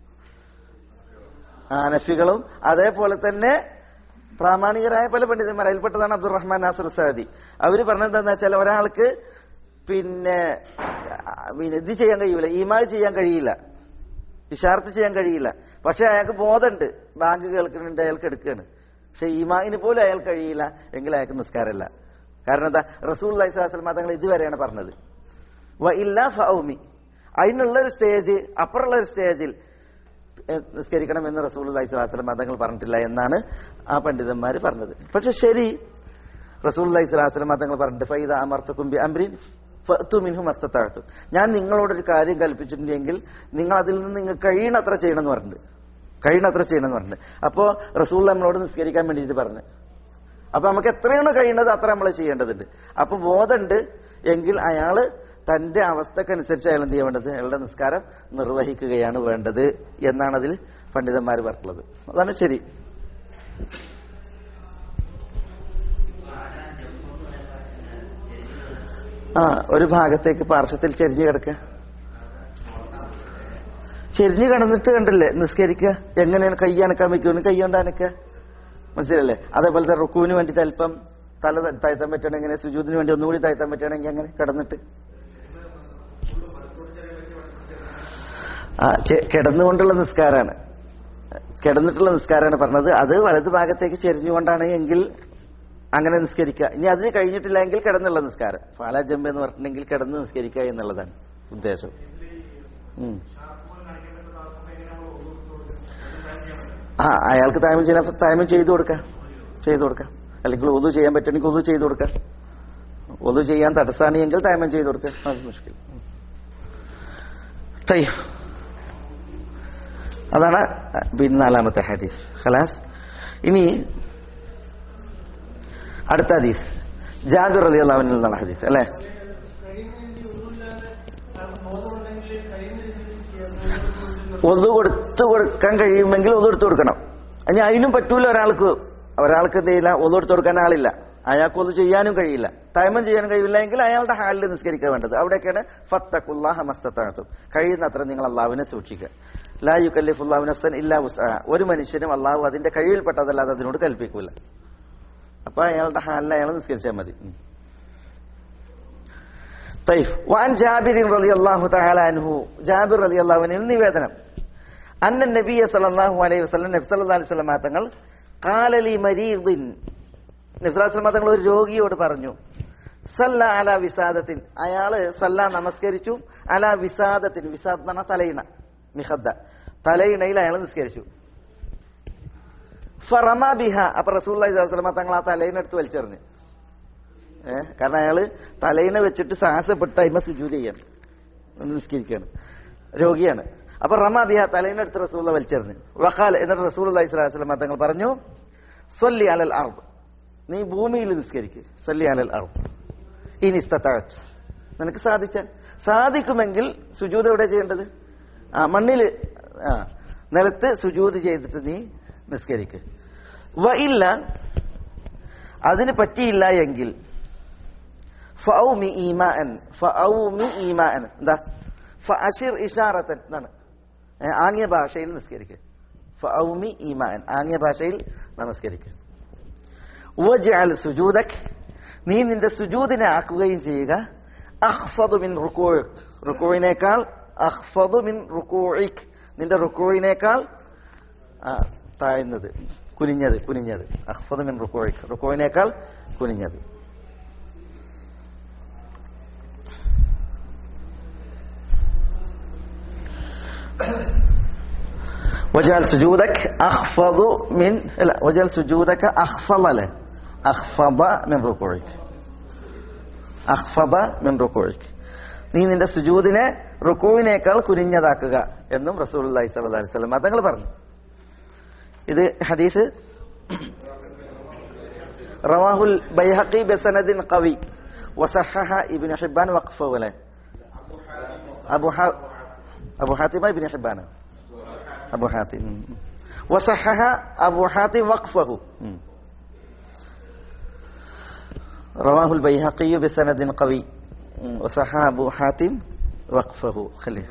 അനഫികളും അതേപോലെ തന്നെ പ്രാമാണികരായ പല പണ്ഡിതന്മാർ അതിൽപ്പെട്ടതാണ് അബ്ദുറഹ്മാൻ നാസർ സാദി അവര് പറഞ്ഞത് എന്താന്ന് വെച്ചാൽ ഒരാൾക്ക് പിന്നെ ആ, പിന്നെ ഇത് ചെയ്യാൻ കഴിയൂല ഈമാൽ ചെയ്യാൻ കഴിയില്ല ഇഷാർത്ത് ചെയ്യാൻ കഴിയില്ല പക്ഷെ അയാൾക്ക് ബോധമുണ്ട് ബാങ്ക് കേൾക്കുന്നുണ്ട് അയാൾക്ക് എടുക്കുകയാണ് പക്ഷെ ഈമാന് പോലും അയാൾ കഴിയില്ല എങ്കിൽ അയാൾക്ക് നിസ്കാരമല്ല കാരണം എന്താ റസൂൽ അലൈഹി സ്വലാസ്ലം തങ്ങൾ ഇതുവരെയാണ് പറഞ്ഞത് വ ഇല്ല ഫൗമി അതിനുള്ള ഒരു സ്റ്റേജ് അപ്പുറമുള്ള ഒരു സ്റ്റേജിൽ എ, നിസ്കരിക്കണം എന്ന് റസൂൽ അലൈഹി സ്വലാസ്ലം മതങ്ങൾ പറഞ്ഞിട്ടില്ല എന്നാണ് ആ പണ്ഡിതന്മാർ പറഞ്ഞത് പക്ഷെ ശരി റസൂൽ അലൈഹി സ്വലാസ്ലം മതങ്ങൾ പറഞ്ഞിട്ട് ഫൈദ അമർത്തക്കും ബി അംറിൻ ഫഅ്തു മിൻഹു മസ്തത്താഴ്ത്തു ഞാൻ നിങ്ങളോടൊരു കാര്യം കൽപ്പിച്ചിട്ടുണ്ടെങ്കിൽ നിങ്ങൾ അതിൽ നിന്ന് നിങ്ങൾ കഴിയണത്ര ചെയ്യണം എന്ന് പറഞ്ഞിട്ടുണ്ട് കഴിയണത്ര ചെയ്യണം എന്ന് പറഞ്ഞിട്ടുണ്ട് അപ്പോ റസൂൽ നമ്മളോട് നിസ്കരിക്കാൻ വേണ്ടിയിട്ട് പറഞ്ഞു അപ്പൊ നമുക്ക് എത്രയാണ് കഴിയുന്നത് അത്ര നമ്മൾ ചെയ്യേണ്ടതുണ്ട് അപ്പൊ ബോധമുണ്ട് എങ്കിൽ അയാള് തന്റെ അവസ്ഥക്കനുസരിച്ച് അയാൾ എന്ത് ചെയ്യാൻ വേണ്ടത് അയാളുടെ നിസ്കാരം നിർവഹിക്കുകയാണ് വേണ്ടത് എന്നാണ് അതിൽ പണ്ഡിതന്മാർ പറഞ്ഞിട്ടുള്ളത് അതാണ് ശരി ആ ഒരു ഭാഗത്തേക്ക് പാർശ്വത്തിൽ ചെരിഞ്ഞു കിടക്കുക ചെരിഞ്ഞു കിടന്നിട്ട് കണ്ടില്ലേ നിസ്കരിക്കുക എങ്ങനെയാണ് കൈ അനക്കാൻ പറ്റുമെന്ന് കൈ കൊണ്ട് അനക്കുക മനസ്സിലല്ലേ അതേപോലത്തെ റുക്കുവിന് വേണ്ടിയിട്ട് അല്പം തല ത- താഴ്ത്താൻ പറ്റണമെങ്കിൽ സുജൂദിന് വേണ്ടി ഒന്നുകൂടി താഴ്ത്താൻ പറ്റുകയാണെങ്കിൽ അങ്ങനെ കിടന്നിട്ട് ആ ചെ- കിടന്നുകൊണ്ടുള്ള നിസ്കാരമാണ് കിടന്നിട്ടുള്ള നിസ്കാരമാണ് പറഞ്ഞത് അത് വലതു ഭാഗത്തേക്ക് ചെരിഞ്ഞുകൊണ്ടാണ് എങ്കിൽ അങ്ങനെ നിസ്കരിക്കുക ഇനി അതിന് കഴിഞ്ഞിട്ടില്ല എങ്കിൽ കിടന്നുള്ള നിസ്കാരം ഫാല ജമ്പ് എന്ന് പറഞ്ഞിട്ടുണ്ടെങ്കിൽ കിടന്ന് നിസ്കരിക്കുക എന്നുള്ളതാണ് ഉദ്ദേശം ഉം. ആ അയാൾക്ക് തായ്മം ചെയ്യാൻ തായ്മം ചെയ്തു കൊടുക്കാം ചെയ്തു കൊടുക്കാം അല്ലെങ്കിൽ ഒതു ചെയ്യാൻ പറ്റുമെങ്കിൽ ഒതു ചെയ്തു കൊടുക്കുക ഒതു ചെയ്യാൻ തടസ്സാണെങ്കിൽ തയമം ചെയ്തു കൊടുക്കുക അത് മുഷ്കിൽ തൈ അതാണ് പിന്നെ നാലാമത്തെ ഹദീസ് ഖലാസ് ഇനി അടുത്ത ഹദീസ് ജാബിർ അലി അള്ളാഹുവിൽ നിന്നുള്ള ഹദീസ് അല്ലേ ഒതു കൊടുത്തു കൊടുക്കാൻ കഴിയുമെങ്കിൽ ഒതു എടുത്തു കൊടുക്കണം ഇനി അതിനും പറ്റൂല ഒരാൾക്ക് ഒരാൾക്ക് എന്ത് ചെയ്യില്ല ഒതു എടുത്തു കൊടുക്കാൻ ആളില്ല അയാൾക്ക് ഒതു ചെയ്യാനും കഴിയില്ല തയമം ചെയ്യാനും കഴിയില്ല എങ്കിൽ അയാളുടെ ഹാലിൽ നിസ്കരിക്കാൻ വേണ്ടത് അവിടെയൊക്കെയാണ് ഫത്തഖുല്ലാഹ മസ്തത്താത്തും കഴിയുന്നത്ര നിങ്ങൾ അള്ളാഹുവിനെ സൂക്ഷിക്കുക ലാ യുക്കല്ലിഫുല്ലാഹു നഫ്സൻ ഇല്ലാ വുസ്അഹ ഒരു മനുഷ്യനും അള്ളാഹു അതിന്റെ കഴിവിൽപ്പെട്ടതല്ലാതെ അതിനോട് കൽപ്പിക്കൂല അപ്പൊ അയാളുടെ ഹാലിൽ അയാൾ നിസ്കരിച്ചാൽ മതി ഉം. طيب وعن جابر رضي الله تعالى عنه جابر رضي الله عنه നിവേദനം അന്ന നബിയ സല്ലല്ലാഹു അലൈഹി വസല്ലം നബി സല്ലല്ലാഹു അലൈഹി വസല്ലം തങ്ങൾ ഖാല ലി മരീദിൻ നബി സല്ലല്ലാഹു അലൈഹി വസല്ലം തങ്ങൾ ഒരു രോഗിയോട് പറഞ്ഞു സല്ല അല വിസാദത്തിൻ അയാള് സല്ല നമസ്കരിച്ചു അല വിസാദത്തിൻ വിസാദ് എന്ന് പറഞ്ഞാൽ തലയിണ മിഹദ്ദ തലയിണയിൽ അയാൾ നിസ്കരിച്ചു ഫറമ ബിഹ അപ്പൊ റസൂല്ലി സ്വലമ തങ്ങൾ ആ തലയിനെടുത്ത് വലിച്ചെറിഞ്ഞു ഏഹ് കാരണം അയാള് തലയിണ വെച്ചിട്ട് സാഹസപ്പെട്ട് അയിമ സുജൂര് ചെയ്യാണ് ഒന്ന് നിസ്കരിക്കുകയാണ് രോഗിയാണ് അപ്പൊ റമ ബിഹ തലയിനെടുത്ത് റസൂള്ള വലിച്ചെറിഞ്ഞു വഖാൽ എന്നിട്ട് റസൂൽ അലൈഹി സ്വലാസ്ലമ തങ്ങൾ പറഞ്ഞു സൊല്ലി അലൽ അർബ് നീ ഭൂമിയിൽ നിസ്കരിക്ക് സൊല്ലി അലൽ അർബ് ഇനി ഇസ്തത്താഴത്ത് നിനക്ക് സാധിച്ചാൽ സാധിക്കുമെങ്കിൽ സുജൂത് എവിടെ ചെയ്യേണ്ടത് ആ മണ്ണില് ആ നിലത്ത് സുജൂത് ചെയ്തിട്ട് നീ നിസ്കരിക്ക് വ ഇല്ല അതിന് പറ്റിയില്ല എങ്കിൽ ഫൗമി ഈമാൻ ഫൗമി ഈമാൻ എന്താ ഫഅഷിർ ഇഷാറത്തൻ എന്നാണ് ഏ, ആംഗ്യ ഭാഷയിൽ നിസ്കരിക്കുക ഫൗമി ഈമാൻ ആംഗ്യ ഭാഷയിൽ നമസ്കരിക്കുക വജഅൽ സുജൂദക് നീ നിന്റെ സുജൂദിനെ ആക്കുകയും ചെയ്യുക അഹ്ഫദു മിൻ റുക്കൂഇക് റുക്കൂഇനേക്കാൾ അഹ്ഫദു മിൻ റുക്കൂഇക് നിന്റെ റുക്കൂഇനേക്കാൾ ആ, താഴ്ന്നത് കുനിഞ്ഞത് കുനിഞ്ഞത് അഹ്ഫദു മിൻ റുക്കൂഇക് റുക്കൂഇനേക്കാൾ കുനിഞ്ഞത് وجعل سجودك أخفض من لا وجعل سجودك أخفض له أخفض من ركوعك أخفض من ركوعك നീ നിന്റെ സുജൂദിനെ റുക്കുവിനേക്കാൾ കുനിഞ്ഞതാക്കുക എന്നും റസൂലുള്ളാഹി സ്വല്ലല്ലാഹി അലൈഹി വസല്ലം തങ്ങൾ പറഞ്ഞു ഇത് ഹദീസ് റവാഹുൽ ബൈഹഖി ബിസനദിൻ ഖവി വസഹഹ ഇബ്നു ഹിബ്ബാൻ വഖഫഹു അലൈ അബു ഹാ Abu Hatim ibn Hibban أبو حاتم وصحح أبو حاتم وقفه رواه البيهقي بسند قوي وصحح أبو حاتم وقفه خليه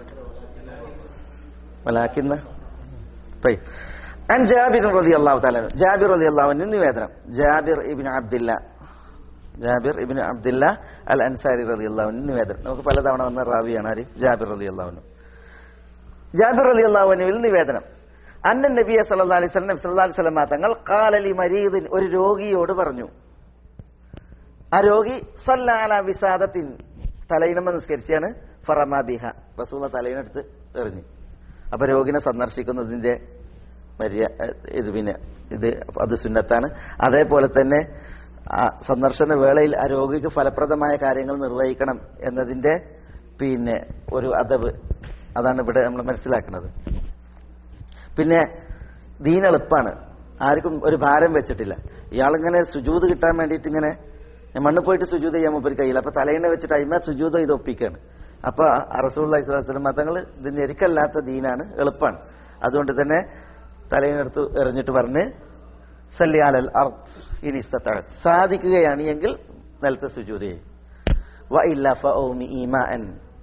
ولكن طيب عن جابر رضي الله تعالى عنه جابر رضي الله عنه نويدنا جابر ابن عبد الله Jabir ibn Abdullah al Ansari റതി അള്ളാഹുവിന് നിവേദനം നമുക്ക് പലതവണ വന്ന റാവിയാണ് ആര് ജാബിർ റതി അള്ളാഹുനു ജാബിർ അലി അള്ളാഹുവിനുവിൽ നിവേദനം അന്നൻ നബിയ സല്ലാ അലൈഹി സ്വലം സല്ലാ അലൈഹി സ്വലമ തങ്ങൾ കാലലി മരീദിൻ ഒരു രോഗിയോട് പറഞ്ഞു ആ രോഗി സല്ലാല വിസാദത്തിൻ തലയിനമ നിസ്കരിച്ചാണ് ഫറമാ ബിഹ റസൂല തലയിനെടുത്ത് എറിഞ്ഞു അപ്പൊ രോഗിനെ സന്ദർശിക്കുന്നതിന്റെ മര്യ ഇത് പിന്നെ ഇത് അത് സുന്നത്താണ് അതേപോലെ തന്നെ ആ സന്ദർശന വേളയിൽ ആ രോഗിക്ക് ഫലപ്രദമായ കാര്യങ്ങൾ നിർവഹിക്കണം എന്നതിന്റെ പിന്നെ ഒരു അതവ് അതാണ് ഇവിടെ നമ്മൾ മനസ്സിലാക്കുന്നത് പിന്നെ ദീൻ എളുപ്പാണ് ആർക്കും ഒരു ഭാരം വെച്ചിട്ടില്ല ഇയാളിങ്ങനെ സുജൂത് കിട്ടാൻ വേണ്ടിയിട്ട് ഇങ്ങനെ മണ്ണ് പോയിട്ട് സുജൂത് ചെയ്യാൻ മുമ്പ് കഴിയില്ല അപ്പൊ തലേനെ വെച്ചിട്ട് അയിമ സുജൂത് ഇത് ഒപ്പിക്കാണ് അപ്പൊ അറസൂൽ ഇസ്ലാം മതങ്ങൾ ഇത് ഞെരുക്കല്ലാത്ത ദീനാണ് എളുപ്പമാണ് അതുകൊണ്ട് തന്നെ തലേനെടുത്ത് എറിഞ്ഞിട്ട് പറഞ്ഞ് സല്യാലൽ അർ ഇനി ഇസ്തത്താഴത്ത് സാധിക്കുകയാണ് എങ്കിൽ നിലത്തെ സുജൂത് ചെയ്യും വ ഇല്ല ഫൗമി ഈമാൻ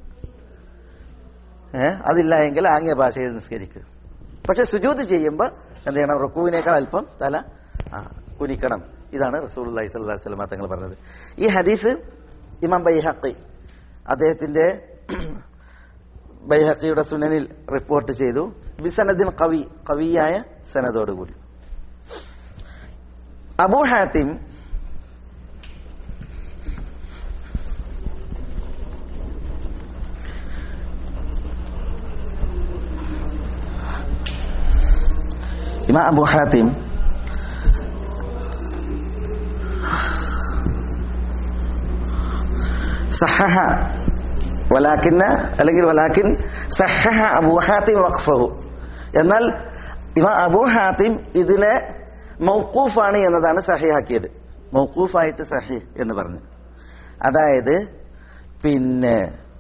ഏഹ് അതില്ല എങ്കിൽ ആംഗ്യ ഭാഷയിൽ നിസ്കരിക്കുക പക്ഷെ സുജൂത് ചെയ്യുമ്പോൾ എന്ത് ചെയ്യണം റുക്കുവിനേക്കാൾ അല്പം തല ആ, കുനിക്കണം ഇതാണ് റസൂൽ അലൈഹി സ്വല്ലാ വസ്ലമ തങ്ങൾ പറഞ്ഞത് ഈ ഹദീസ് ഇമാം ബൈഹഖി അദ്ദേഹത്തിന്റെ ബൈഹഖിയുടെ സുനനിൽ റിപ്പോർട്ട് ചെയ്തു ബിസനദിൻ കവി കവിയായ സനദോടുകൂടി അബൂ ഹാത്തിം ഇമാം അബു ഹാത്തിം സഹഹ വലാക്കിന്ന അല്ലെങ്കിൽ വലാക്കിൻ സഹഹ അബൂ ഹാത്തിം വഖഫഹു എന്നാൽ ഇവ അബൂ ഹാത്തിം ഇതിനെ മൗക്കൂഫാണ് എന്നതാണ് സഹിയാക്കിയത് മൗക്കൂഫായിട്ട് സഹി എന്ന് പറഞ്ഞു അതായത് പിന്നെ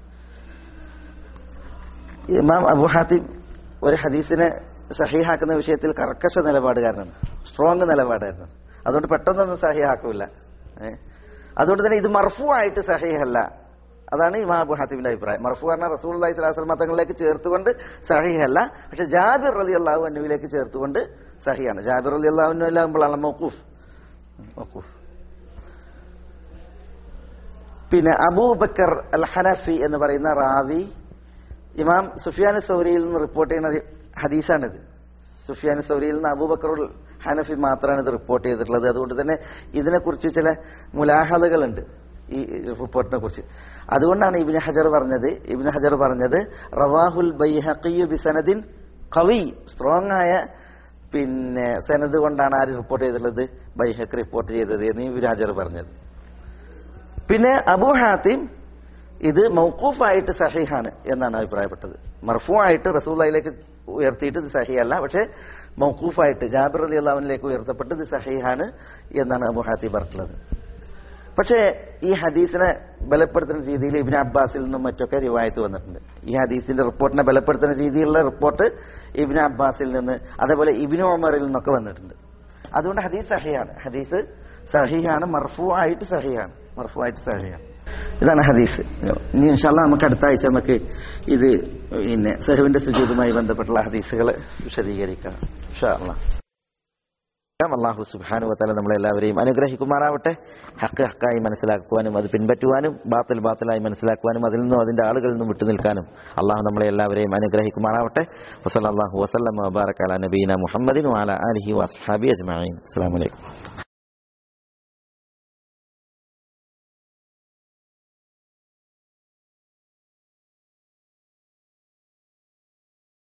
ഇമാം അബൂ ഹാത്തിം ഒരു ഹദീസിനെ സഹിഹാക്കുന്ന വിഷയത്തിൽ കർക്കശ നിലപാടുകാരനാണ് സ്ട്രോങ് നിലപാടായിരുന്നു അതുകൊണ്ട് പെട്ടെന്നൊന്നും സഹിഹാക്കൂല ഏ? അതുകൊണ്ട് തന്നെ ഇത് മർഫു ആയിട്ട് സഹിഹല്ല അതാണ് ഇമാം അബു ഹാത്തിമിന്റെ അഭിപ്രായം മർഫു പറഞ്ഞ റസൂൽ അള്ളഹി സ്വലാസ്ലം തങ്ങളിലേക്ക് ചേർത്തുകൊണ്ട് സഹിഹല്ല പക്ഷെ ജാബിർ അലി അള്ളാഹു അന്നുവിലേക്ക് ചേർത്തുകൊണ്ട് സഹിയാണ് ജാബിർ അലി അള്ളാഹു അല്ലാകുമ്പോഴാണ് മൗക്കൂഫ് മൗക്കൂഫ് പിന്നെ അബൂബക്കർ അൽ ഹനഫി എന്ന് പറയുന്ന റാവി ഇമാം സുഫിയാൻ സൗരിയിൽ നിന്ന് റിപ്പോർട്ട് ചെയ്യുന്ന ഒരു ഹദീസാണിത് സുഫിയാൻ സൗരിയിൽ നിന്ന് അബൂബക്കർ ഉൽ ഹനഫി മാത്രമാണ് ഇത് റിപ്പോർട്ട് ചെയ്തിട്ടുള്ളത് അതുകൊണ്ട് തന്നെ ഇതിനെക്കുറിച്ച് ചില മുലാഹതകളുണ്ട് ഈ റിപ്പോർട്ടിനെ കുറിച്ച് അതുകൊണ്ടാണ് ഇബിന് ഹജർ പറഞ്ഞത് ഇബിന് ഹജർ പറഞ്ഞത് റവാഹുൽ ബൈഹഖിയു ബിസനദിൻ കവി സ്ട്രോങ് ആയ പിന്നെ സനത് കൊണ്ടാണ് ആര് റിപ്പോർട്ട് ചെയ്തിട്ടുള്ളത് ബൈഹഖ് റിപ്പോർട്ട് ചെയ്തത് എന്ന് ഇബിന് ഹജർ പറഞ്ഞത് പിന്നെ അബൂ ഹാത്തിം ഇത് മൗക്കൂഫായിട്ട് സഹിഹാണ് എന്നാണ് അഭിപ്രായപ്പെട്ടത് മർഫൂ ആയിട്ട് റസൂലയിലേക്ക് ഉയർത്തിയിട്ട് ഇത് സഹിയല്ല പക്ഷേ മൗക്കൂഫായിട്ട് ജാബിർ അലി അള്ളാഹുവിലേക്ക് ഉയർത്തപ്പെട്ട് ഇത് സഹിഹാണ് എന്നാണ് അബു ഹാത്തി പറഞ്ഞിട്ടുള്ളത് പക്ഷേ ഈ ഹദീസിനെ ബലപ്പെടുത്തുന്ന രീതിയിൽ ഇബിൻ അബ്ബാസിൽ നിന്നും മറ്റൊക്കെ റിവായത്ത് വന്നിട്ടുണ്ട് ഈ ഹദീസിന്റെ റിപ്പോർട്ടിനെ ബലപ്പെടുത്തുന്ന രീതിയിലുള്ള റിപ്പോർട്ട് ഇബിൻ അബ്ബാസിൽ നിന്ന് അതേപോലെ ഇബിൻ ഉമറിൽ നിന്നൊക്കെ വന്നിട്ടുണ്ട് അതുകൊണ്ട് ഹദീസ് സഹിയാണ് ഹദീസ് സഹിയാണ് മർഫൂ ആയിട്ട് സഹിയാണ് മർഫൂ ആയിട്ട് സഹിയാണ് ഇതാണ് ഹദീസ് ഇനി ഇൻഷാല്ല നമുക്ക് അടുത്ത ആഴ്ച നമുക്ക് ഇത് പിന്നെ സഹുവിന്റെ സുജൂതുമായി ബന്ധപ്പെട്ടുള്ള ഹദീസുകൾ വിശദീകരിക്കാം ഇൻഷാ അല്ലാ അള്ളാഹു സുബാനു വത്താല നമ്മളെല്ലാവരെയും അനുഗ്രഹിക്കുമാറാവട്ടെ ഹക്ക് ഹക്കായി മനസ്സിലാക്കുവാനും അത് പിൻപറ്റുവാനും ബാത്തിൽ ബാത്തിലായി മനസ്സിലാക്കുവാനും അതിൽ നിന്നും അതിന്റെ ആളുകളിൽ നിന്നും വിട്ടുനിൽക്കാനും അള്ളാഹു നമ്മളെ എല്ലാവരെയും അനുഗ്രഹിക്കുമാറാവട്ടെ വസല്ലാഹു വസ്ലം വബാറക്കാല നബീന മുഹമ്മദിൻ വാല അലഹി വസ്ഹാബി അജ്മാൻ അസ്സാം വലൈക്കും